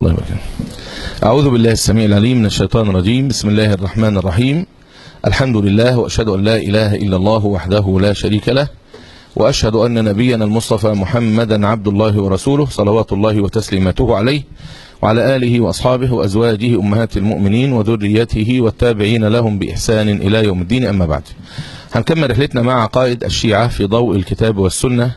الله يبارك أعوذ بالله السميع العليم من الشيطان الرجيم بسم الله الرحمن الرحيم الحمد لله وأشهد أن لا إله إلا الله وحده لا شريك له وأشهد أن نبينا المصطفى محمدا عبد الله ورسوله صلوات الله وتسليماته عليه وعلى آله وأصحابه وأزواجه أمهات المؤمنين وذريته والتابعين لهم بإحسان إلى يوم الدين أما بعد هنكمل رحلتنا مع عقائد الشيعة في ضوء الكتاب والسنة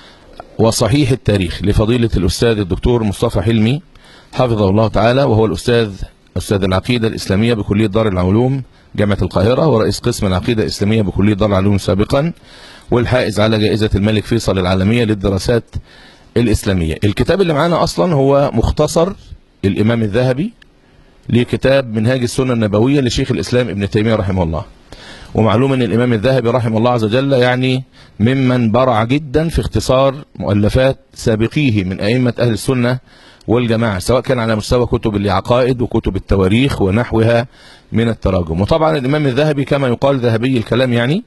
وصحيح التاريخ لفضيلة الأستاذ الدكتور مصطفى حلمي حفظه الله تعالى وهو الأستاذ أستاذ العقيدة الإسلامية بكلية دار العلوم جامعة القاهرة ورئيس قسم العقيدة الإسلامية بكلية دار العلوم سابقا والحائز على جائزة الملك فيصل العالمية للدراسات الإسلامية الكتاب اللي معانا أصلا هو مختصر الإمام الذهبي لكتاب منهاج السنة النبوية لشيخ الإسلام ابن تيمية رحمه الله ومعلوم ان الامام الذهبي رحمه الله عز وجل يعني ممن برع جدا في اختصار مؤلفات سابقيه من ائمه اهل السنه والجماعه سواء كان على مستوى كتب العقائد وكتب التواريخ ونحوها من التراجم وطبعا الامام الذهبي كما يقال ذهبي الكلام يعني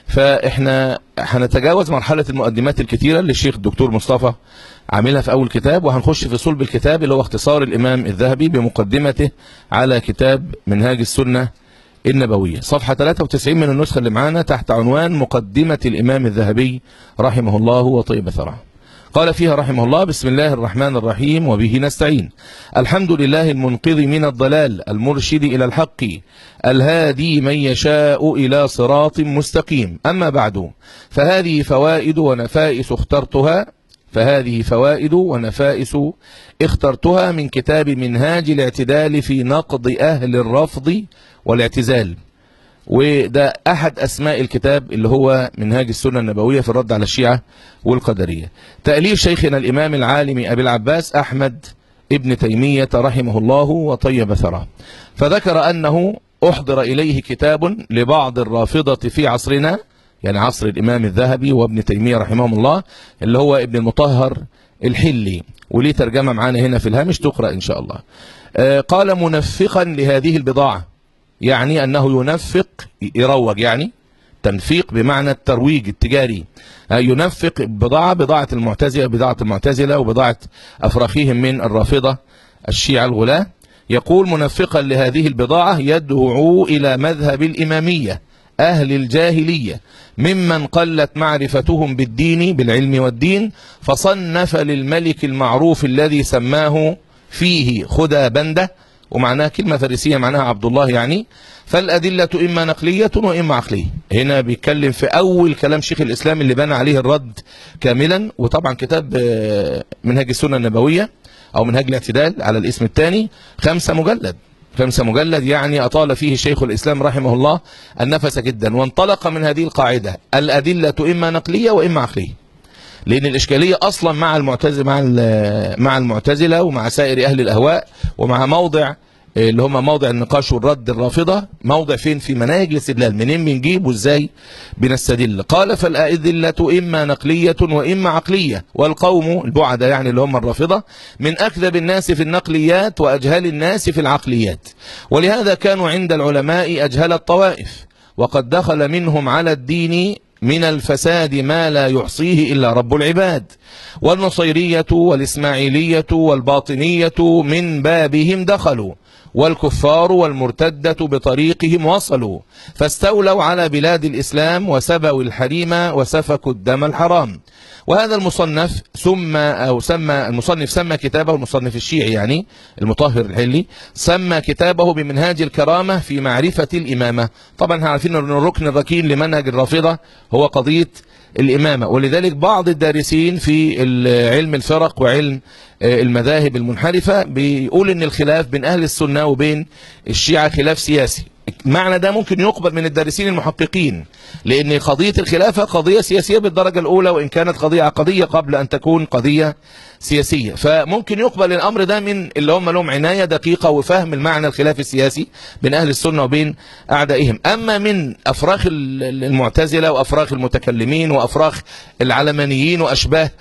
فاحنا هنتجاوز مرحله المقدمات الكثيره اللي الشيخ الدكتور مصطفى عاملها في اول كتاب وهنخش في صلب الكتاب اللي هو اختصار الامام الذهبي بمقدمته على كتاب منهاج السنه النبوية صفحة 93 من النسخة اللي معانا تحت عنوان مقدمة الإمام الذهبي رحمه الله وطيب ثراه قال فيها رحمه الله بسم الله الرحمن الرحيم وبه نستعين الحمد لله المنقذ من الضلال المرشد إلى الحق الهادي من يشاء إلى صراط مستقيم أما بعد فهذه فوائد ونفائس اخترتها فهذه فوائد ونفائس اخترتها من كتاب منهاج الاعتدال في نقض أهل الرفض والاعتزال وده أحد أسماء الكتاب اللي هو منهاج السنة النبوية في الرد على الشيعة والقدرية تأليف شيخنا الإمام العالم أبي العباس أحمد ابن تيمية رحمه الله وطيب ثراه فذكر أنه أحضر إليه كتاب لبعض الرافضة في عصرنا يعني عصر الإمام الذهبي وابن تيمية رحمهم الله اللي هو ابن المطهر الحلي وليه ترجمة معانا هنا في الهامش تقرأ إن شاء الله آه قال منفقا لهذه البضاعة يعني أنه ينفق يروج يعني تنفيق بمعنى الترويج التجاري آه ينفق بضاعة بضاعة المعتزلة بضاعة المعتزلة وبضاعة أفراخهم من الرافضة الشيعة الغلاة يقول منفقا لهذه البضاعة يدعو إلى مذهب الإمامية أهل الجاهلية ممن قلت معرفتهم بالدين بالعلم والدين فصنف للملك المعروف الذي سماه فيه خدى بندة ومعناها كلمة فارسية معناها عبد الله يعني فالأدلة إما نقلية وإما عقلية هنا بيتكلم في أول كلام شيخ الإسلام اللي بنى عليه الرد كاملا وطبعا كتاب منهج السنة النبوية أو منهج الاعتدال على الاسم الثاني خمسة مجلد خمسة مجلد يعني أطال فيه شيخ الإسلام رحمه الله النفس جدا وانطلق من هذه القاعدة الأدلة إما نقلية وإما عقلية لأن الإشكالية أصلا مع المعتزلة مع مع المعتزلة ومع سائر أهل الأهواء ومع موضع اللي هم موضع النقاش والرد الرافضة موضع فين في مناهج الاستدلال منين بنجيب وازاي بنستدل قال فالأدلة إما نقلية وإما عقلية والقوم البعدة يعني اللي هم الرافضة من أكذب الناس في النقليات وأجهل الناس في العقليات ولهذا كانوا عند العلماء أجهل الطوائف وقد دخل منهم على الدين من الفساد ما لا يحصيه إلا رب العباد والنصيرية والإسماعيلية والباطنية من بابهم دخلوا والكفار والمرتدة بطريقهم وصلوا فاستولوا على بلاد الإسلام وسبوا الحريم وسفكوا الدم الحرام وهذا المصنف سمى أو سمى المصنف سمى كتابه المصنف الشيعي يعني المطهر الحلي سمى كتابه بمنهاج الكرامة في معرفة الإمامة طبعا عارفين أن الركن الركين لمنهج الرافضة هو قضية الإمامة ولذلك بعض الدارسين في علم الفرق وعلم المذاهب المنحرفة بيقول ان الخلاف بين أهل السنة وبين الشيعة خلاف سياسي معنى ده ممكن يقبل من الدارسين المحققين لأن قضية الخلافة قضية سياسية بالدرجة الأولى وإن كانت قضية عقدية قبل أن تكون قضية سياسية فممكن يقبل الأمر ده من اللي هم لهم عناية دقيقة وفهم المعنى الخلاف السياسي بين أهل السنة وبين أعدائهم أما من أفراخ المعتزلة وأفراخ المتكلمين وأفراخ العلمانيين وأشباه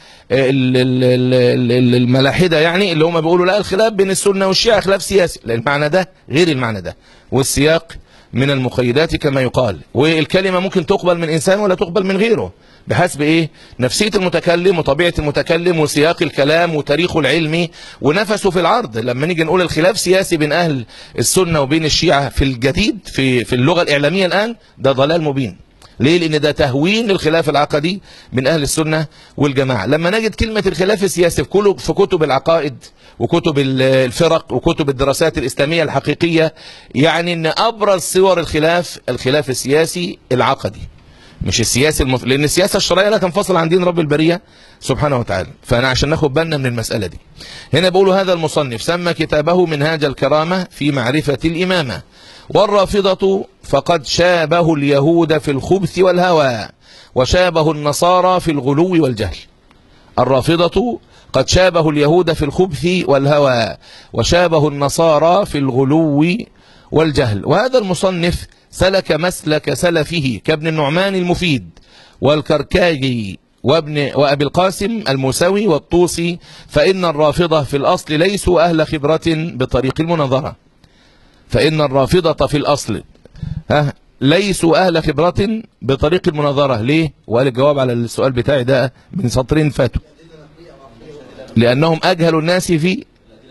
الملاحدة يعني اللي هم بيقولوا لا الخلاف بين السنة والشيعة خلاف سياسي لا المعنى ده غير المعنى ده والسياق من المقيدات كما يقال والكلمة ممكن تقبل من إنسان ولا تقبل من غيره بحسب إيه نفسية المتكلم وطبيعة المتكلم وسياق الكلام وتاريخه العلمي ونفسه في العرض لما نيجي نقول الخلاف سياسي بين أهل السنة وبين الشيعة في الجديد في, في اللغة الإعلامية الآن ده ضلال مبين ليه لأن ده تهوين للخلاف العقدي من أهل السنة والجماعة لما نجد كلمة الخلاف السياسي في كل- في كتب العقائد وكتب ال- الفرق وكتب الدراسات الإسلامية الحقيقية يعني أن أبرز صور الخلاف الخلاف السياسي العقدي مش السياسي المف... لأن السياسة الشرعية لا تنفصل عن دين رب البرية سبحانه وتعالى فأنا عشان ناخد بالنا من المسألة دي هنا بقول هذا المصنف سمى كتابه منهاج الكرامة في معرفة الإمامة والرافضة فقد شابه اليهود في الخبث والهوى وشابه النصارى في الغلو والجهل الرافضة قد شابه اليهود في الخبث والهوى وشابه النصارى في الغلو والجهل وهذا المصنف سلك مسلك سلفه كابن النعمان المفيد والكركاجي وابن وابي القاسم الموسوي والطوسي فإن الرافضة في الأصل ليسوا أهل خبرة بطريق المناظرة فإن الرافضة في الأصل ها ليسوا أهل خبرة بطريق المناظرة ليه؟ وقال الجواب على السؤال بتاعي ده من سطرين فاتوا لأنهم أجهل الناس في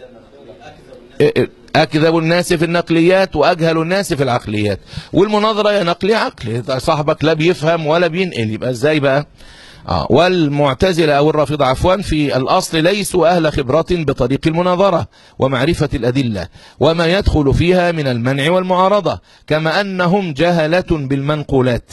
أكذب الناس في النقليات وأجهل الناس في العقليات والمناظرة يا نقلي عقلي صاحبك لا بيفهم ولا بينقل يبقى ازاي بقى آه والمعتزلة أو الرافضة عفوا في الأصل ليسوا أهل خبرة بطريق المناظرة ومعرفة الأدلة وما يدخل فيها من المنع والمعارضة كما أنهم جهلة بالمنقولات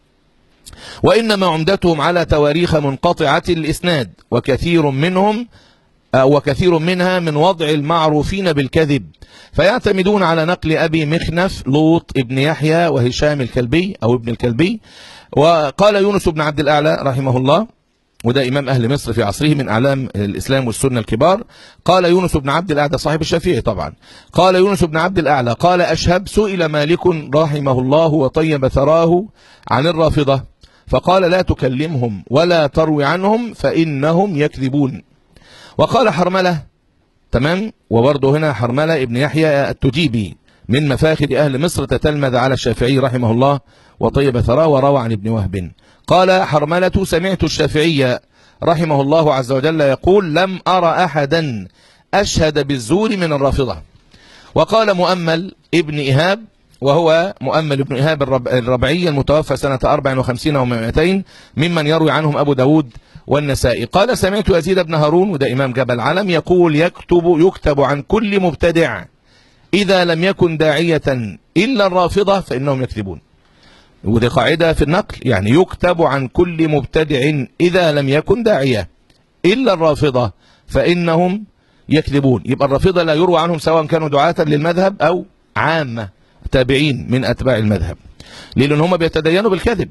وإنما عمدتهم على تواريخ منقطعة الإسناد وكثير منهم آه، وكثير منها من وضع المعروفين بالكذب فيعتمدون على نقل أبي مخنف لوط ابن يحيى وهشام الكلبي أو ابن الكلبي وقال يونس بن عبد الأعلى رحمه الله وده إمام أهل مصر في عصره من أعلام الإسلام والسنة الكبار قال يونس بن عبد الأعلى صاحب الشافعي طبعا قال يونس بن عبد الأعلى قال أشهب سئل مالك رحمه الله وطيب ثراه عن الرافضة فقال لا تكلمهم ولا تروي عنهم فإنهم يكذبون وقال حرملة تمام وبرضه هنا حرملة ابن يحيى التجيبي من مفاخر أهل مصر تتلمذ على الشافعي رحمه الله وطيب ثراه وروى عن ابن وهب قال حرملة سمعت الشافعي رحمه الله عز وجل يقول لم أرى أحدا أشهد بالزور من الرافضة وقال مؤمل ابن إيهاب وهو مؤمل ابن إيهاب الرب الربعي المتوفى سنة 54 و200 ممن يروي عنهم أبو داود والنسائي قال سمعت يزيد بن هارون وده إمام جبل علم يقول يكتب يكتب عن كل مبتدع إذا لم يكن داعية إلا الرافضة فإنهم يكذبون ودي قاعدة في النقل يعني يكتب عن كل مبتدع إذا لم يكن داعية إلا الرافضة فإنهم يكذبون يبقى الرافضة لا يروى عنهم سواء كانوا دعاة للمذهب أو عامة تابعين من أتباع المذهب لأن هم بيتدينوا بالكذب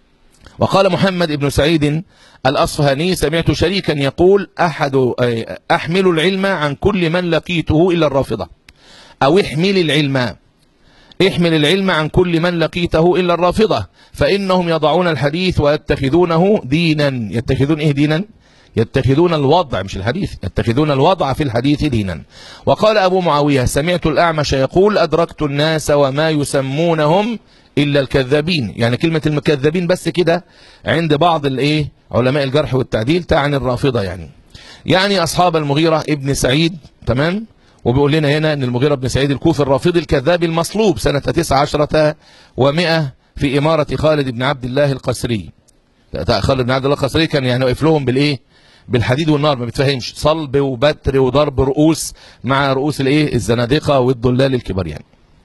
وقال محمد بن سعيد الأصفهاني سمعت شريكا يقول أحد أحمل العلم عن كل من لقيته إلا الرافضة أو احمل العلم احمل العلم عن كل من لقيته إلا الرافضة فإنهم يضعون الحديث ويتخذونه دينا يتخذون إيه دينا يتخذون الوضع مش الحديث يتخذون الوضع في الحديث دينا وقال أبو معاوية سمعت الأعمش يقول أدركت الناس وما يسمونهم إلا الكذابين يعني كلمة المكذبين بس كده عند بعض الايه علماء الجرح والتعديل تعني الرافضة يعني يعني أصحاب المغيرة ابن سعيد تمام وبيقول لنا هنا ان المغيرة بن سعيد الكوفي الرافضي الكذاب المصلوب سنة تسعة عشرة ومئة في إمارة خالد بن عبد الله القسري خالد بن عبد الله القسري كان يعني واقف لهم بالايه بالحديد والنار ما بتفهمش صلب وبتر وضرب رؤوس مع رؤوس الايه الزنادقه والضلال الكبار يعني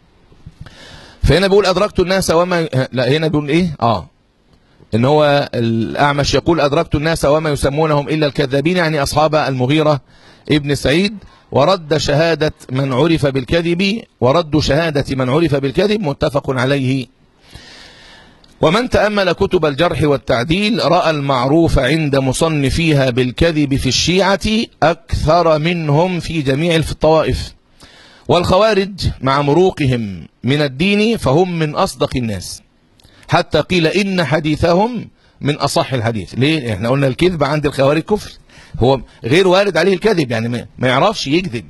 فهنا بيقول ادركت الناس وما لا هنا بيقول ايه اه ان هو الاعمش يقول ادركت الناس وما يسمونهم الا الكذابين يعني اصحاب المغيره ابن سعيد ورد شهادة من عرف بالكذب ورد شهادة من عرف بالكذب متفق عليه ومن تأمل كتب الجرح والتعديل رأى المعروف عند مصنفيها بالكذب في الشيعة أكثر منهم في جميع الطوائف والخوارج مع مروقهم من الدين فهم من أصدق الناس حتى قيل إن حديثهم من أصح الحديث ليه؟ احنا قلنا الكذب عند الخوارج كفر هو غير وارد عليه الكذب يعني ما يعرفش يكذب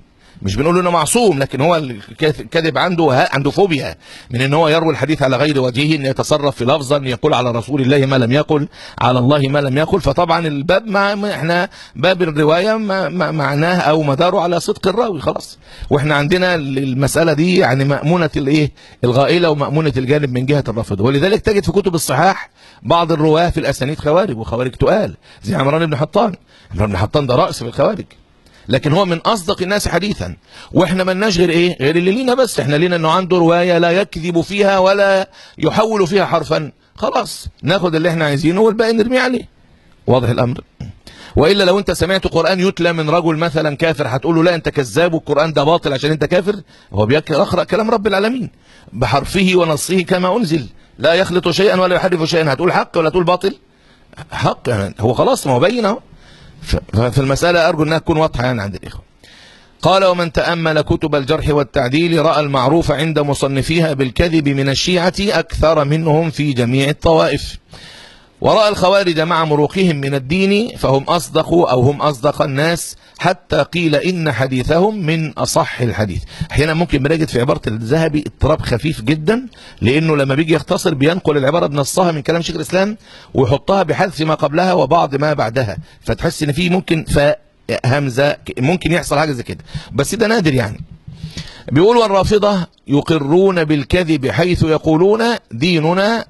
مش بنقول انه معصوم لكن هو الكذب عنده عنده فوبيا من ان هو يروي الحديث على غير وجهه ان يتصرف في لفظا يقول على رسول الله ما لم يقل على الله ما لم يقل فطبعا الباب ما احنا باب الروايه ما ما معناه او مداره على صدق الراوي خلاص واحنا عندنا المساله دي يعني مامونه الايه الغائله ومامونه الجانب من جهه الرفض ولذلك تجد في كتب الصحاح بعض الرواه في الاسانيد خوارج وخوارج تقال زي عمران بن حطان عمران بن حطان ده راس في الخوارج لكن هو من اصدق الناس حديثا واحنا ملناش غير ايه غير اللي لينا بس احنا لينا انه عنده روايه لا يكذب فيها ولا يحول فيها حرفا خلاص ناخد اللي احنا عايزينه والباقي نرميه عليه واضح الامر والا لو انت سمعت قران يتلى من رجل مثلا كافر هتقول له لا انت كذاب والقران ده باطل عشان انت كافر هو بيقرا كلام رب العالمين بحرفه ونصه كما انزل لا يخلط شيئا ولا يحرف شيئا هتقول حق ولا تقول باطل حق يعني هو خلاص ما هو باين اهو ففي المسألة أرجو أنها تكون واضحة يعني عند الإخوة قال ومن تأمل كتب الجرح والتعديل رأى المعروف عند مصنفيها بالكذب من الشيعة أكثر منهم في جميع الطوائف ورأى الخوارج مع مروقهم من الدين فهم أصدق أو هم أصدق الناس حتى قيل إن حديثهم من أصح الحديث أحيانا ممكن بنجد في عبارة الذهبي اضطراب خفيف جدا لأنه لما بيجي يختصر بينقل العبارة بنصها من كلام شيخ الإسلام ويحطها بحذف ما قبلها وبعض ما بعدها فتحس إن في ممكن فاء همزة ممكن يحصل حاجة زي كده بس ده نادر يعني بيقول والرافضة يقرون بالكذب حيث يقولون ديننا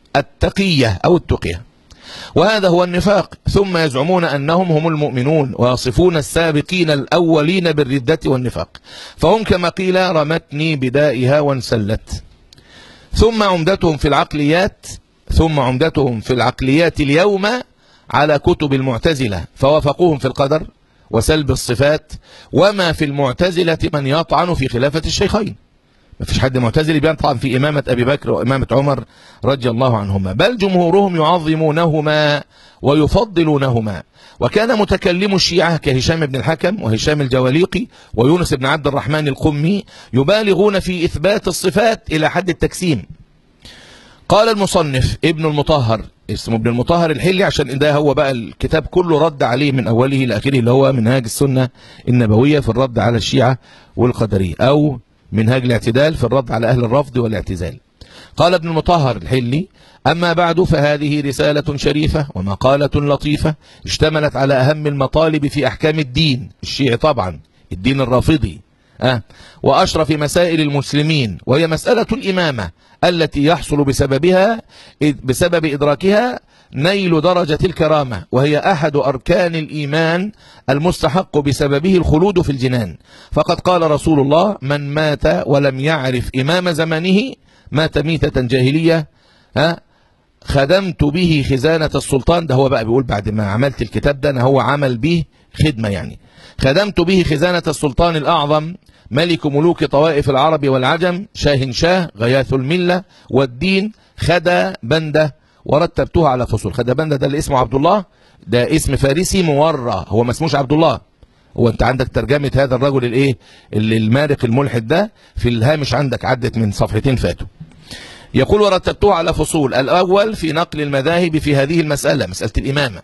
التقية أو التقية وهذا هو النفاق ثم يزعمون أنهم هم المؤمنون ويصفون السابقين الأولين بالردة والنفاق فهم كما قيل رمتني بدائها وانسلت ثم عمدتهم في العقليات ثم عمدتهم في العقليات اليوم على كتب المعتزلة فوافقوهم في القدر وسلب الصفات وما في المعتزلة من يطعن في خلافة الشيخين ما فيش حد معتزلي بيطعن في إمامة أبي بكر وإمامة عمر رضي الله عنهما بل جمهورهم يعظمونهما ويفضلونهما وكان متكلم الشيعة كهشام بن الحكم وهشام الجواليقي ويونس بن عبد الرحمن القمي يبالغون في إثبات الصفات إلى حد التكسيم قال المصنف ابن المطهر اسمه ابن المطهر الحلي عشان ده هو بقى الكتاب كله رد عليه من أوله إلى آخره اللي هو منهاج السنة النبوية في الرد على الشيعة والقدرية أو منهاج الاعتدال في الرد على أهل الرفض والاعتزال قال ابن المطهر الحلي أما بعد فهذه رسالة شريفة ومقالة لطيفة اشتملت على أهم المطالب في أحكام الدين الشيعي طبعا الدين الرافضي أه وأشرف مسائل المسلمين وهي مسألة الإمامة التي يحصل بسببها بسبب إدراكها نيل درجة الكرامة وهي أحد أركان الإيمان المستحق بسببه الخلود في الجنان فقد قال رسول الله من مات ولم يعرف إمام زمانه مات ميتة جاهلية ها خدمت به خزانة السلطان ده هو بقى بيقول بعد ما عملت الكتاب ده أنا هو عمل به خدمة يعني خدمت به خزانة السلطان الأعظم ملك ملوك طوائف العرب والعجم شاه شاه غياث الملة والدين خدا بندة ورتبتها على فصول خدا بندة ده اللي اسمه عبد الله ده اسم فارسي مورى هو ما اسموش عبد الله هو انت عندك ترجمة هذا الرجل الايه اللي المارق الملحد ده في الهامش عندك عدت من صفحتين فاتوا يقول ورتبتها على فصول الأول في نقل المذاهب في هذه المسألة مسألة الإمامة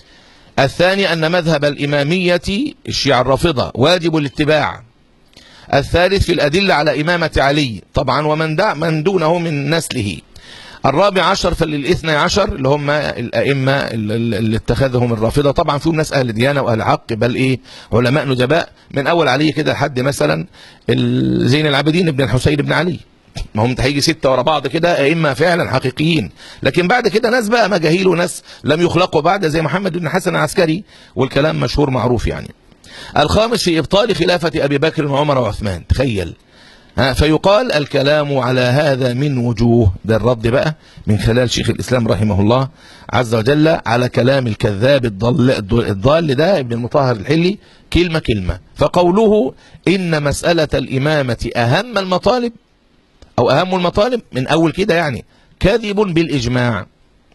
الثاني أن مذهب الإمامية الشيعة الرافضة واجب الاتباع الثالث في الأدلة على إمامة علي طبعا ومن دع من دونه من نسله الرابع عشر فللاثنى عشر اللي هم الأئمة اللي اتخذهم الرافضة طبعا فيهم ناس أهل ديانة وأهل حق بل إيه علماء نجباء من أول علي كده لحد مثلا زين العابدين بن الحسين بن علي ما هم هيجي ستة ورا بعض كده أئمة فعلا حقيقيين لكن بعد كده ناس بقى مجاهيل وناس لم يخلقوا بعد زي محمد بن حسن العسكري والكلام مشهور معروف يعني الخامس في إبطال خلافة أبي بكر وعمر وعثمان تخيل ها فيقال الكلام على هذا من وجوه ده الرد بقى من خلال شيخ الإسلام رحمه الله عز وجل على كلام الكذاب الضال, الضال ده ابن المطهر الحلي كلمة كلمة فقوله إن مسألة الإمامة أهم المطالب أو أهم المطالب من أول كده يعني كذب بالإجماع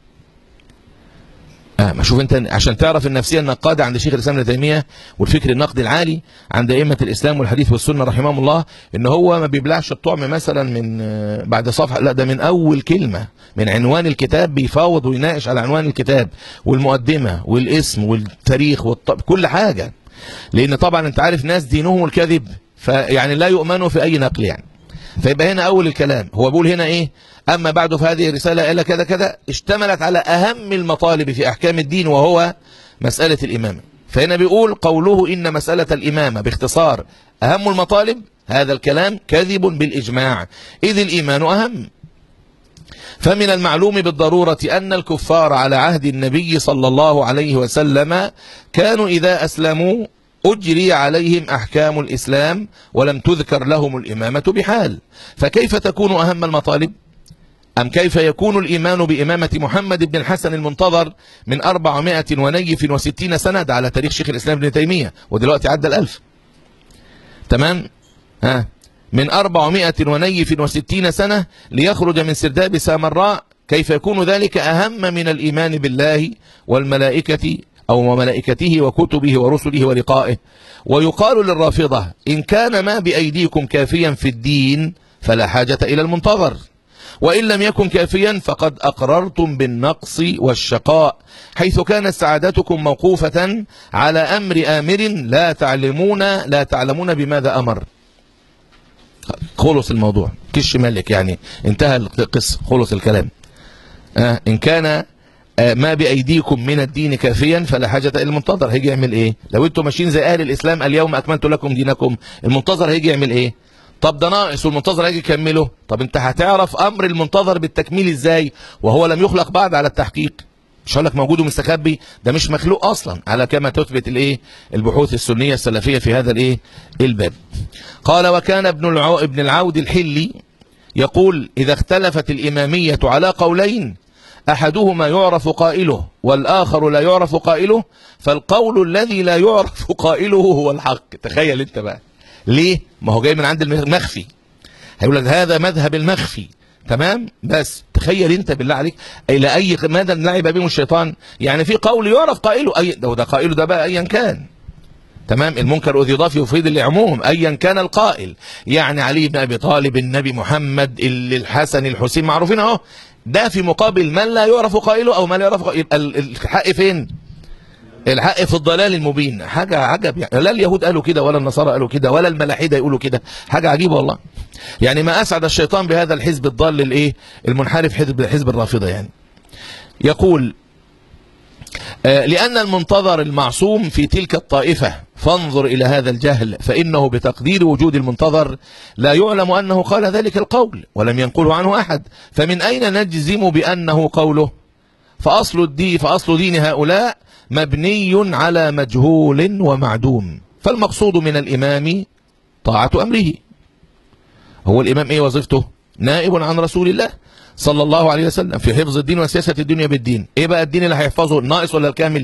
آه ما شوف انت عشان تعرف النفسيه النقاده عند شيخ الاسلام ابن تيميه والفكر النقدي العالي عند ائمه الاسلام والحديث والسنه رحمهم الله ان هو ما بيبلعش الطعم مثلا من بعد صفحه لا ده من اول كلمه من عنوان الكتاب بيفاوض ويناقش على عنوان الكتاب والمقدمه والاسم والتاريخ والطب كل حاجه لان طبعا انت عارف ناس دينهم الكذب فيعني لا يؤمن في أي نقل يعني فيبقى هنا أول الكلام هو بيقول هنا إيه أما بعد فهذه الرسالة إلى كذا كذا اشتملت على أهم المطالب في أحكام الدين وهو مسألة الإمامة فهنا بيقول قوله إن مسألة الإمامة باختصار أهم المطالب هذا الكلام كذب بالإجماع إذ الإيمان أهم فمن المعلوم بالضرورة أن الكفار على عهد النبي صلى الله عليه وسلم كانوا إذا أسلموا أجري عليهم أحكام الإسلام ولم تذكر لهم الإمامة بحال فكيف تكون أهم المطالب أم كيف يكون الإيمان بإمامة محمد بن الحسن المنتظر من 460 سنة ده على تاريخ شيخ الإسلام ابن تيمية ودلوقتي عدى الألف تمام ها من 460 سنة ليخرج من سرداب سامراء كيف يكون ذلك أهم من الإيمان بالله والملائكة أو ملائكته وكتبه ورسله ولقائه ويقال للرافضة إن كان ما بأيديكم كافيا في الدين فلا حاجة إلى المنتظر وإن لم يكن كافيا فقد أقررتم بالنقص والشقاء حيث كانت سعادتكم موقوفة على أمر آمر لا تعلمون لا تعلمون بماذا أمر خلص الموضوع كش ملك يعني انتهى القصة خلص الكلام آه إن كان آه ما بأيديكم من الدين كافيا فلا حاجة إلى المنتظر هيجي يعمل إيه لو أنتم ماشيين زي أهل الإسلام اليوم أكملت لكم دينكم المنتظر هيجي يعمل إيه طب ده ناقص والمنتظر هيجي يكمله طب انت هتعرف امر المنتظر بالتكميل ازاي وهو لم يخلق بعد على التحقيق مش هقول لك موجود ومستخبي ده مش مخلوق اصلا على كما تثبت الايه البحوث السنيه السلفيه في هذا الايه الباب قال وكان ابن العو... ابن العود الحلي يقول اذا اختلفت الاماميه على قولين احدهما يعرف قائله والاخر لا يعرف قائله فالقول الذي لا يعرف قائله هو الحق تخيل انت بقى ليه ما هو جاي من عند المخفي هيقول لك هذا مذهب المخفي تمام بس تخيل انت بالله عليك الى اي مدى لعب بهم الشيطان يعني في قول يعرف قائله اي ده, ده قائله ده بقى ايا كان تمام المنكر اذ يضاف يفيد العموم ايا كان القائل يعني علي بن ابي طالب النبي محمد اللي الحسن الحسين معروفين اهو ده في مقابل من لا يعرف قائله او ما لا يعرف قائله الحق فين الحق في الضلال المبين حاجة عجب يعني لا اليهود قالوا كده ولا النصارى قالوا كده ولا الملاحدة يقولوا كده حاجة عجيبة والله يعني ما أسعد الشيطان بهذا الحزب الضال الايه المنحرف حزب حزب الرافضة يعني يقول آه لأن المنتظر المعصوم في تلك الطائفة فانظر إلى هذا الجهل فإنه بتقدير وجود المنتظر لا يعلم أنه قال ذلك القول ولم ينقله عنه أحد فمن أين نجزم بأنه قوله فأصل الدين فأصل دين هؤلاء مبني على مجهول ومعدوم فالمقصود من الإمام طاعة أمره هو الإمام إيه وظيفته نائب عن رسول الله صلى الله عليه وسلم في حفظ الدين وسياسة الدنيا بالدين إيه بقى الدين اللي هيحفظه الناقص ولا الكامل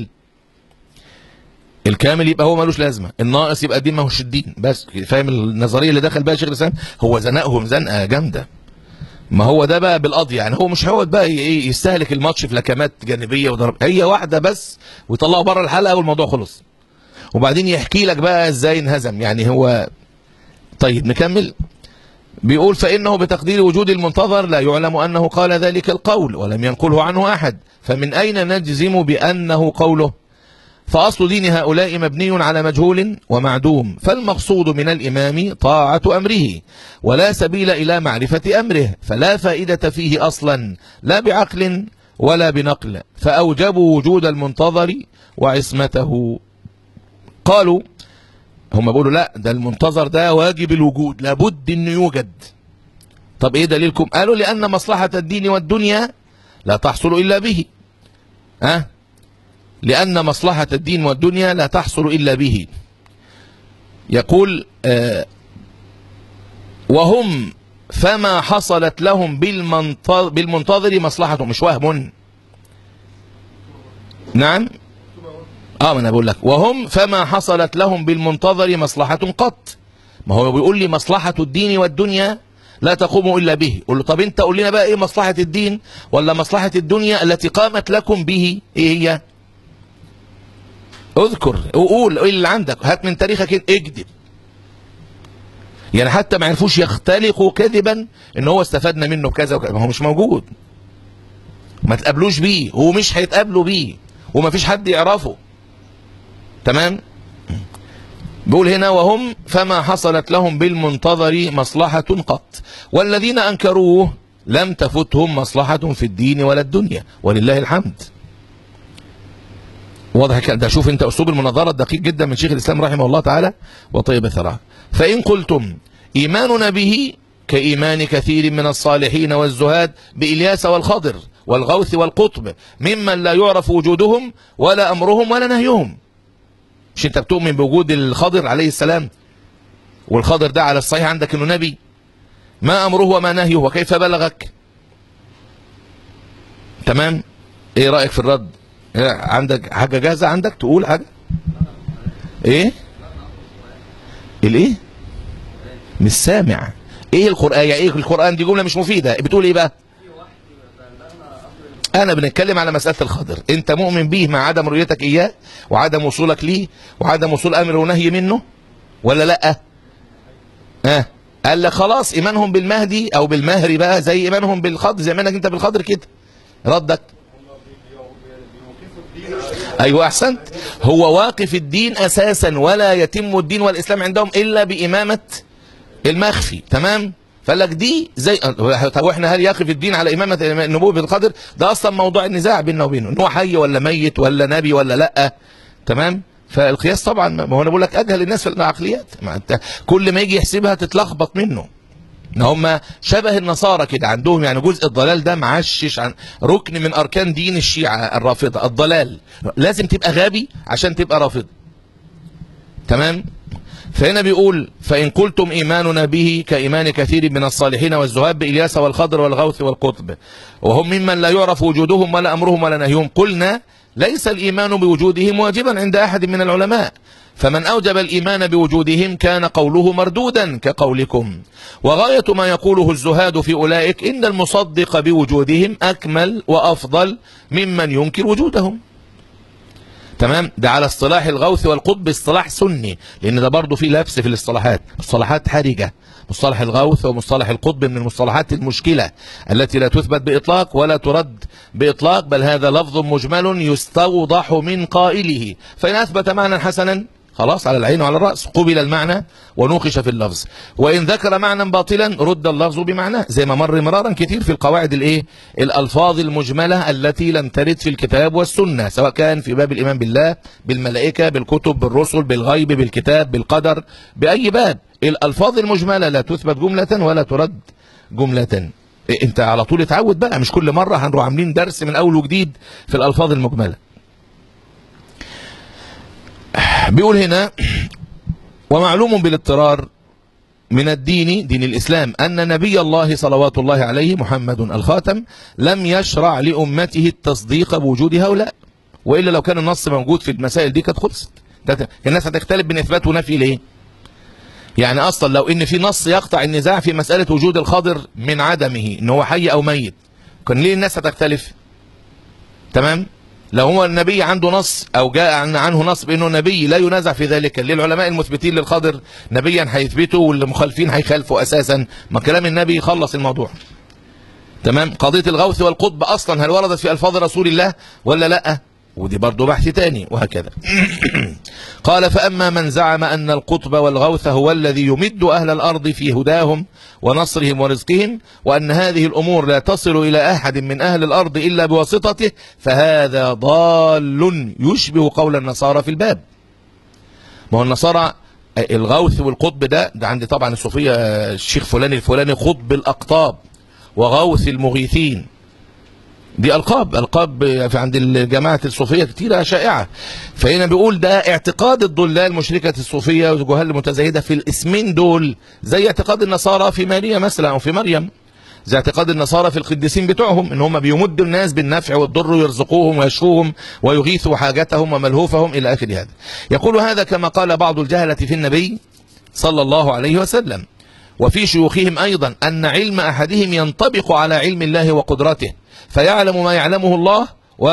الكامل يبقى هو ملوش لازمة الناقص يبقى الدين ما هوش الدين بس فاهم النظرية اللي دخل بها شيخ الإسلام هو زنقهم زنقة جامدة ما هو ده بقى بالقضية يعني هو مش هيقعد بقى ايه يستهلك الماتش في لكمات جانبية وضرب هي واحدة بس ويطلعوا بره الحلقة والموضوع خلص وبعدين يحكي لك بقى ازاي انهزم يعني هو طيب نكمل بيقول فإنه بتقدير وجود المنتظر لا يعلم أنه قال ذلك القول ولم ينقله عنه أحد فمن أين نجزم بأنه قوله فأصل دين هؤلاء مبني على مجهول ومعدوم فالمقصود من الإمام طاعة أمره ولا سبيل إلى معرفة أمره فلا فائدة فيه أصلا لا بعقل ولا بنقل فأوجبوا وجود المنتظر وعصمته قالوا هم بيقولوا لا ده المنتظر ده واجب الوجود لابد انه يوجد طب ايه دليلكم قالوا لان مصلحة الدين والدنيا لا تحصل الا به ها أه؟ لان مصلحة الدين والدنيا لا تحصل الا به يقول آه وهم فما حصلت لهم بالمنتظر مصلحة مش وهم نعم اه ما انا بقول لك وهم فما حصلت لهم بالمنتظر مصلحة قط ما هو بيقول لي مصلحة الدين والدنيا لا تقوم الا به قول له طب انت قول لنا بقى ايه مصلحة الدين ولا مصلحة الدنيا التي قامت لكم به ايه هي اذكر وقول ايه اللي عندك هات من تاريخك اكذب يعني حتى ما عرفوش يختلقوا كذبا ان هو استفدنا منه كذا وكذا ما هو مش موجود ما تقابلوش بيه هو مش هيتقابلوا بيه وما فيش حد يعرفه تمام بيقول هنا وهم فما حصلت لهم بالمنتظر مصلحة قط والذين أنكروه لم تفتهم مصلحة في الدين ولا الدنيا ولله الحمد واضح كده ده شوف انت اسلوب المناظره الدقيق جدا من شيخ الاسلام رحمه الله تعالى وطيب ثراه فان قلتم ايماننا به كايمان كثير من الصالحين والزهاد بالياس والخضر والغوث والقطب ممن لا يعرف وجودهم ولا امرهم ولا نهيهم مش انت بتؤمن بوجود الخضر عليه السلام والخضر ده على الصحيح عندك انه نبي ما امره وما نهيه وكيف بلغك تمام ايه رايك في الرد إيه عندك حاجه جاهزه عندك تقول حاجه ايه الايه مش سامع ايه القران يعني ايه القران دي جمله مش مفيده بتقول ايه بقى انا بنتكلم على مساله الخضر انت مؤمن بيه مع عدم رؤيتك اياه وعدم وصولك ليه وعدم وصول امر ونهي منه ولا لا ها آه. قال لك خلاص ايمانهم بالمهدي او بالمهري بقى زي ايمانهم بالخضر زي ايمانك انت بالخضر كده ردك ايوه احسنت هو واقف الدين اساسا ولا يتم الدين والاسلام عندهم الا بامامه المخفي تمام فقال لك دي زي طب واحنا هل يقف الدين على امامه النبوه بالقدر ده اصلا موضوع النزاع بيننا وبينه ان هو حي ولا ميت ولا نبي ولا لا تمام فالقياس طبعا ما هو انا بقول لك اجهل الناس في العقليات ما انت كل ما يجي يحسبها تتلخبط منه ان هم شبه النصارى كده عندهم يعني جزء الضلال ده معشش عن ركن من اركان دين الشيعه الرافضه الضلال لازم تبقى غبي عشان تبقى رافض تمام فهنا بيقول فإن قلتم إيماننا به كإيمان كثير من الصالحين والزهاد بإلياس والخضر والغوث والقطب وهم ممن لا يعرف وجودهم ولا أمرهم ولا نهيهم قلنا ليس الإيمان بوجودهم واجبا عند أحد من العلماء فمن أوجب الإيمان بوجودهم كان قوله مردودا كقولكم وغاية ما يقوله الزهاد في أولئك إن المصدق بوجودهم أكمل وأفضل ممن ينكر وجودهم تمام ده على اصطلاح الغوث والقطب اصطلاح سني لان ده برضه فيه لبس في الاصطلاحات مصطلحات حرجه مصطلح الغوث ومصطلح القطب من المصطلحات المشكله التي لا تثبت باطلاق ولا ترد باطلاق بل هذا لفظ مجمل يستوضح من قائله فان اثبت معنى حسنا خلاص على العين وعلى الرأس قبل المعنى ونوقش في اللفظ وإن ذكر معنى باطلا رد اللفظ بمعناه زي ما مر مرارا كتير في القواعد الايه الألفاظ المجملة التي لم ترد في الكتاب والسنة سواء كان في باب الإيمان بالله بالملائكة بالكتب بالرسل بالغيب بالكتاب بالقدر بأي باب الألفاظ المجملة لا تثبت جملة ولا ترد جملة انت على طول اتعود بقى مش كل مرة هنروح عاملين درس من أول وجديد في الألفاظ المجملة بيقول هنا ومعلوم بالاضطرار من الدين دين الإسلام أن نبي الله صلوات الله عليه محمد الخاتم لم يشرع لأمته التصديق بوجود هؤلاء وإلا لو كان النص موجود في المسائل دي كانت خلصت الناس هتختلف بين إثبات ونفي ليه يعني أصلا لو إن في نص يقطع النزاع في مسألة وجود الخضر من عدمه إن هو حي أو ميت كان ليه الناس هتختلف تمام لو هو النبي عنده نص او جاء عنه نص بانه نبي لا ينازع في ذلك ليه العلماء المثبتين للخضر نبيا هيثبتوا والمخالفين هيخالفوا اساسا ما كلام النبي يخلص الموضوع تمام قضيه الغوث والقطب اصلا هل وردت في الفاظ رسول الله ولا لا ودي برضه بحث تاني وهكذا قال فأما من زعم أن القطب والغوث هو الذي يمد أهل الأرض في هداهم ونصرهم ورزقهم وأن هذه الأمور لا تصل إلى أحد من أهل الأرض إلا بواسطته فهذا ضال يشبه قول النصارى في الباب ما هو النصارى الغوث والقطب ده ده عندي طبعا الصوفية الشيخ فلان الفلاني قطب الأقطاب وغوث المغيثين دي ألقاب ألقاب في عند الجماعة الصوفية كتيرة شائعة فهنا بيقول ده اعتقاد الضلال مشركة الصوفية والجهال المتزايدة في الاسمين دول زي اعتقاد النصارى في ماريا مثلا أو في مريم زي اعتقاد النصارى في القديسين بتوعهم ان هم بيمدوا الناس بالنفع والضر ويرزقوهم ويشفوهم ويغيثوا حاجتهم وملهوفهم الى اخر هذا يقول هذا كما قال بعض الجهلة في النبي صلى الله عليه وسلم وفي شيوخهم ايضا ان علم احدهم ينطبق على علم الله وقدرته فيعلم ما يعلمه الله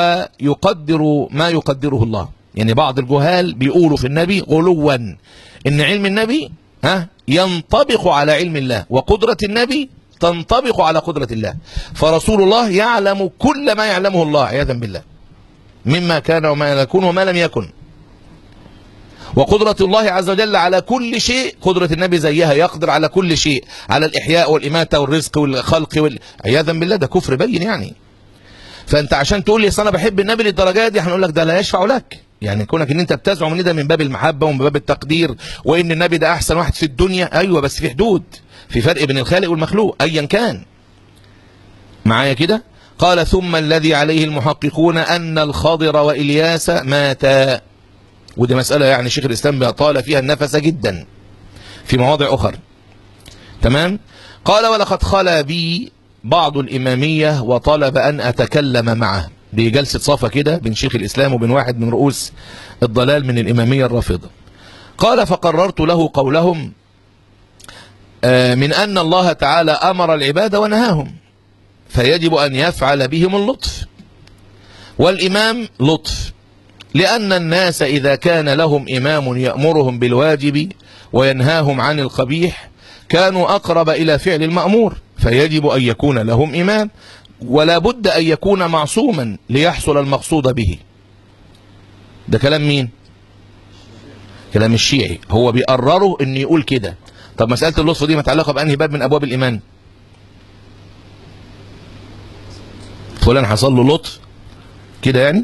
ويقدر ما يقدره الله يعني بعض الجهال بيقولوا في النبي غلوا ان علم النبي ها ينطبق على علم الله وقدرة النبي تنطبق على قدرة الله فرسول الله يعلم كل ما يعلمه الله عياذا بالله مما كان وما يكون وما لم يكن وقدرة الله عز وجل على كل شيء قدرة النبي زيها يقدر على كل شيء على الإحياء والإماتة والرزق والخلق وال... عياذا بالله ده كفر بين يعني فأنت عشان تقول لي أصل أنا بحب النبي للدرجة دي هنقول لك ده لا يشفع لك يعني كونك ان انت بتزعم ان ده من باب المحبة ومن باب التقدير وان النبي ده احسن واحد في الدنيا ايوه بس في حدود في فرق بين الخالق والمخلوق ايا كان معايا كده قال ثم الذي عليه المحققون ان الخضر والياس ماتا ودي مسألة يعني شيخ الإسلام طال فيها النفس جدا في مواضع أخرى تمام قال ولقد خلا بي بعض الإمامية وطلب أن أتكلم معه دي جلسة صفة كده بين شيخ الإسلام وبين واحد من رؤوس الضلال من الإمامية الرافضة قال فقررت له قولهم من أن الله تعالى أمر العباد ونهاهم فيجب أن يفعل بهم اللطف والإمام لطف لأن الناس إذا كان لهم إمام يأمرهم بالواجب وينهاهم عن القبيح كانوا أقرب إلى فعل المأمور فيجب أن يكون لهم إمام ولا بد أن يكون معصوما ليحصل المقصود به ده كلام مين كلام الشيعي هو بيقرره ان يقول كده طب مسألة اللطف دي متعلقة بأنهي باب من أبواب الإيمان فلان حصل له لطف كده يعني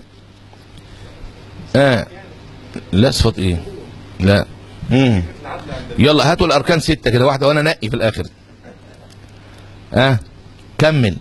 اه لا صفات ايه لا مم. يلا هاتوا الاركان ستة كده واحدة وانا نقي في الاخر اه كمل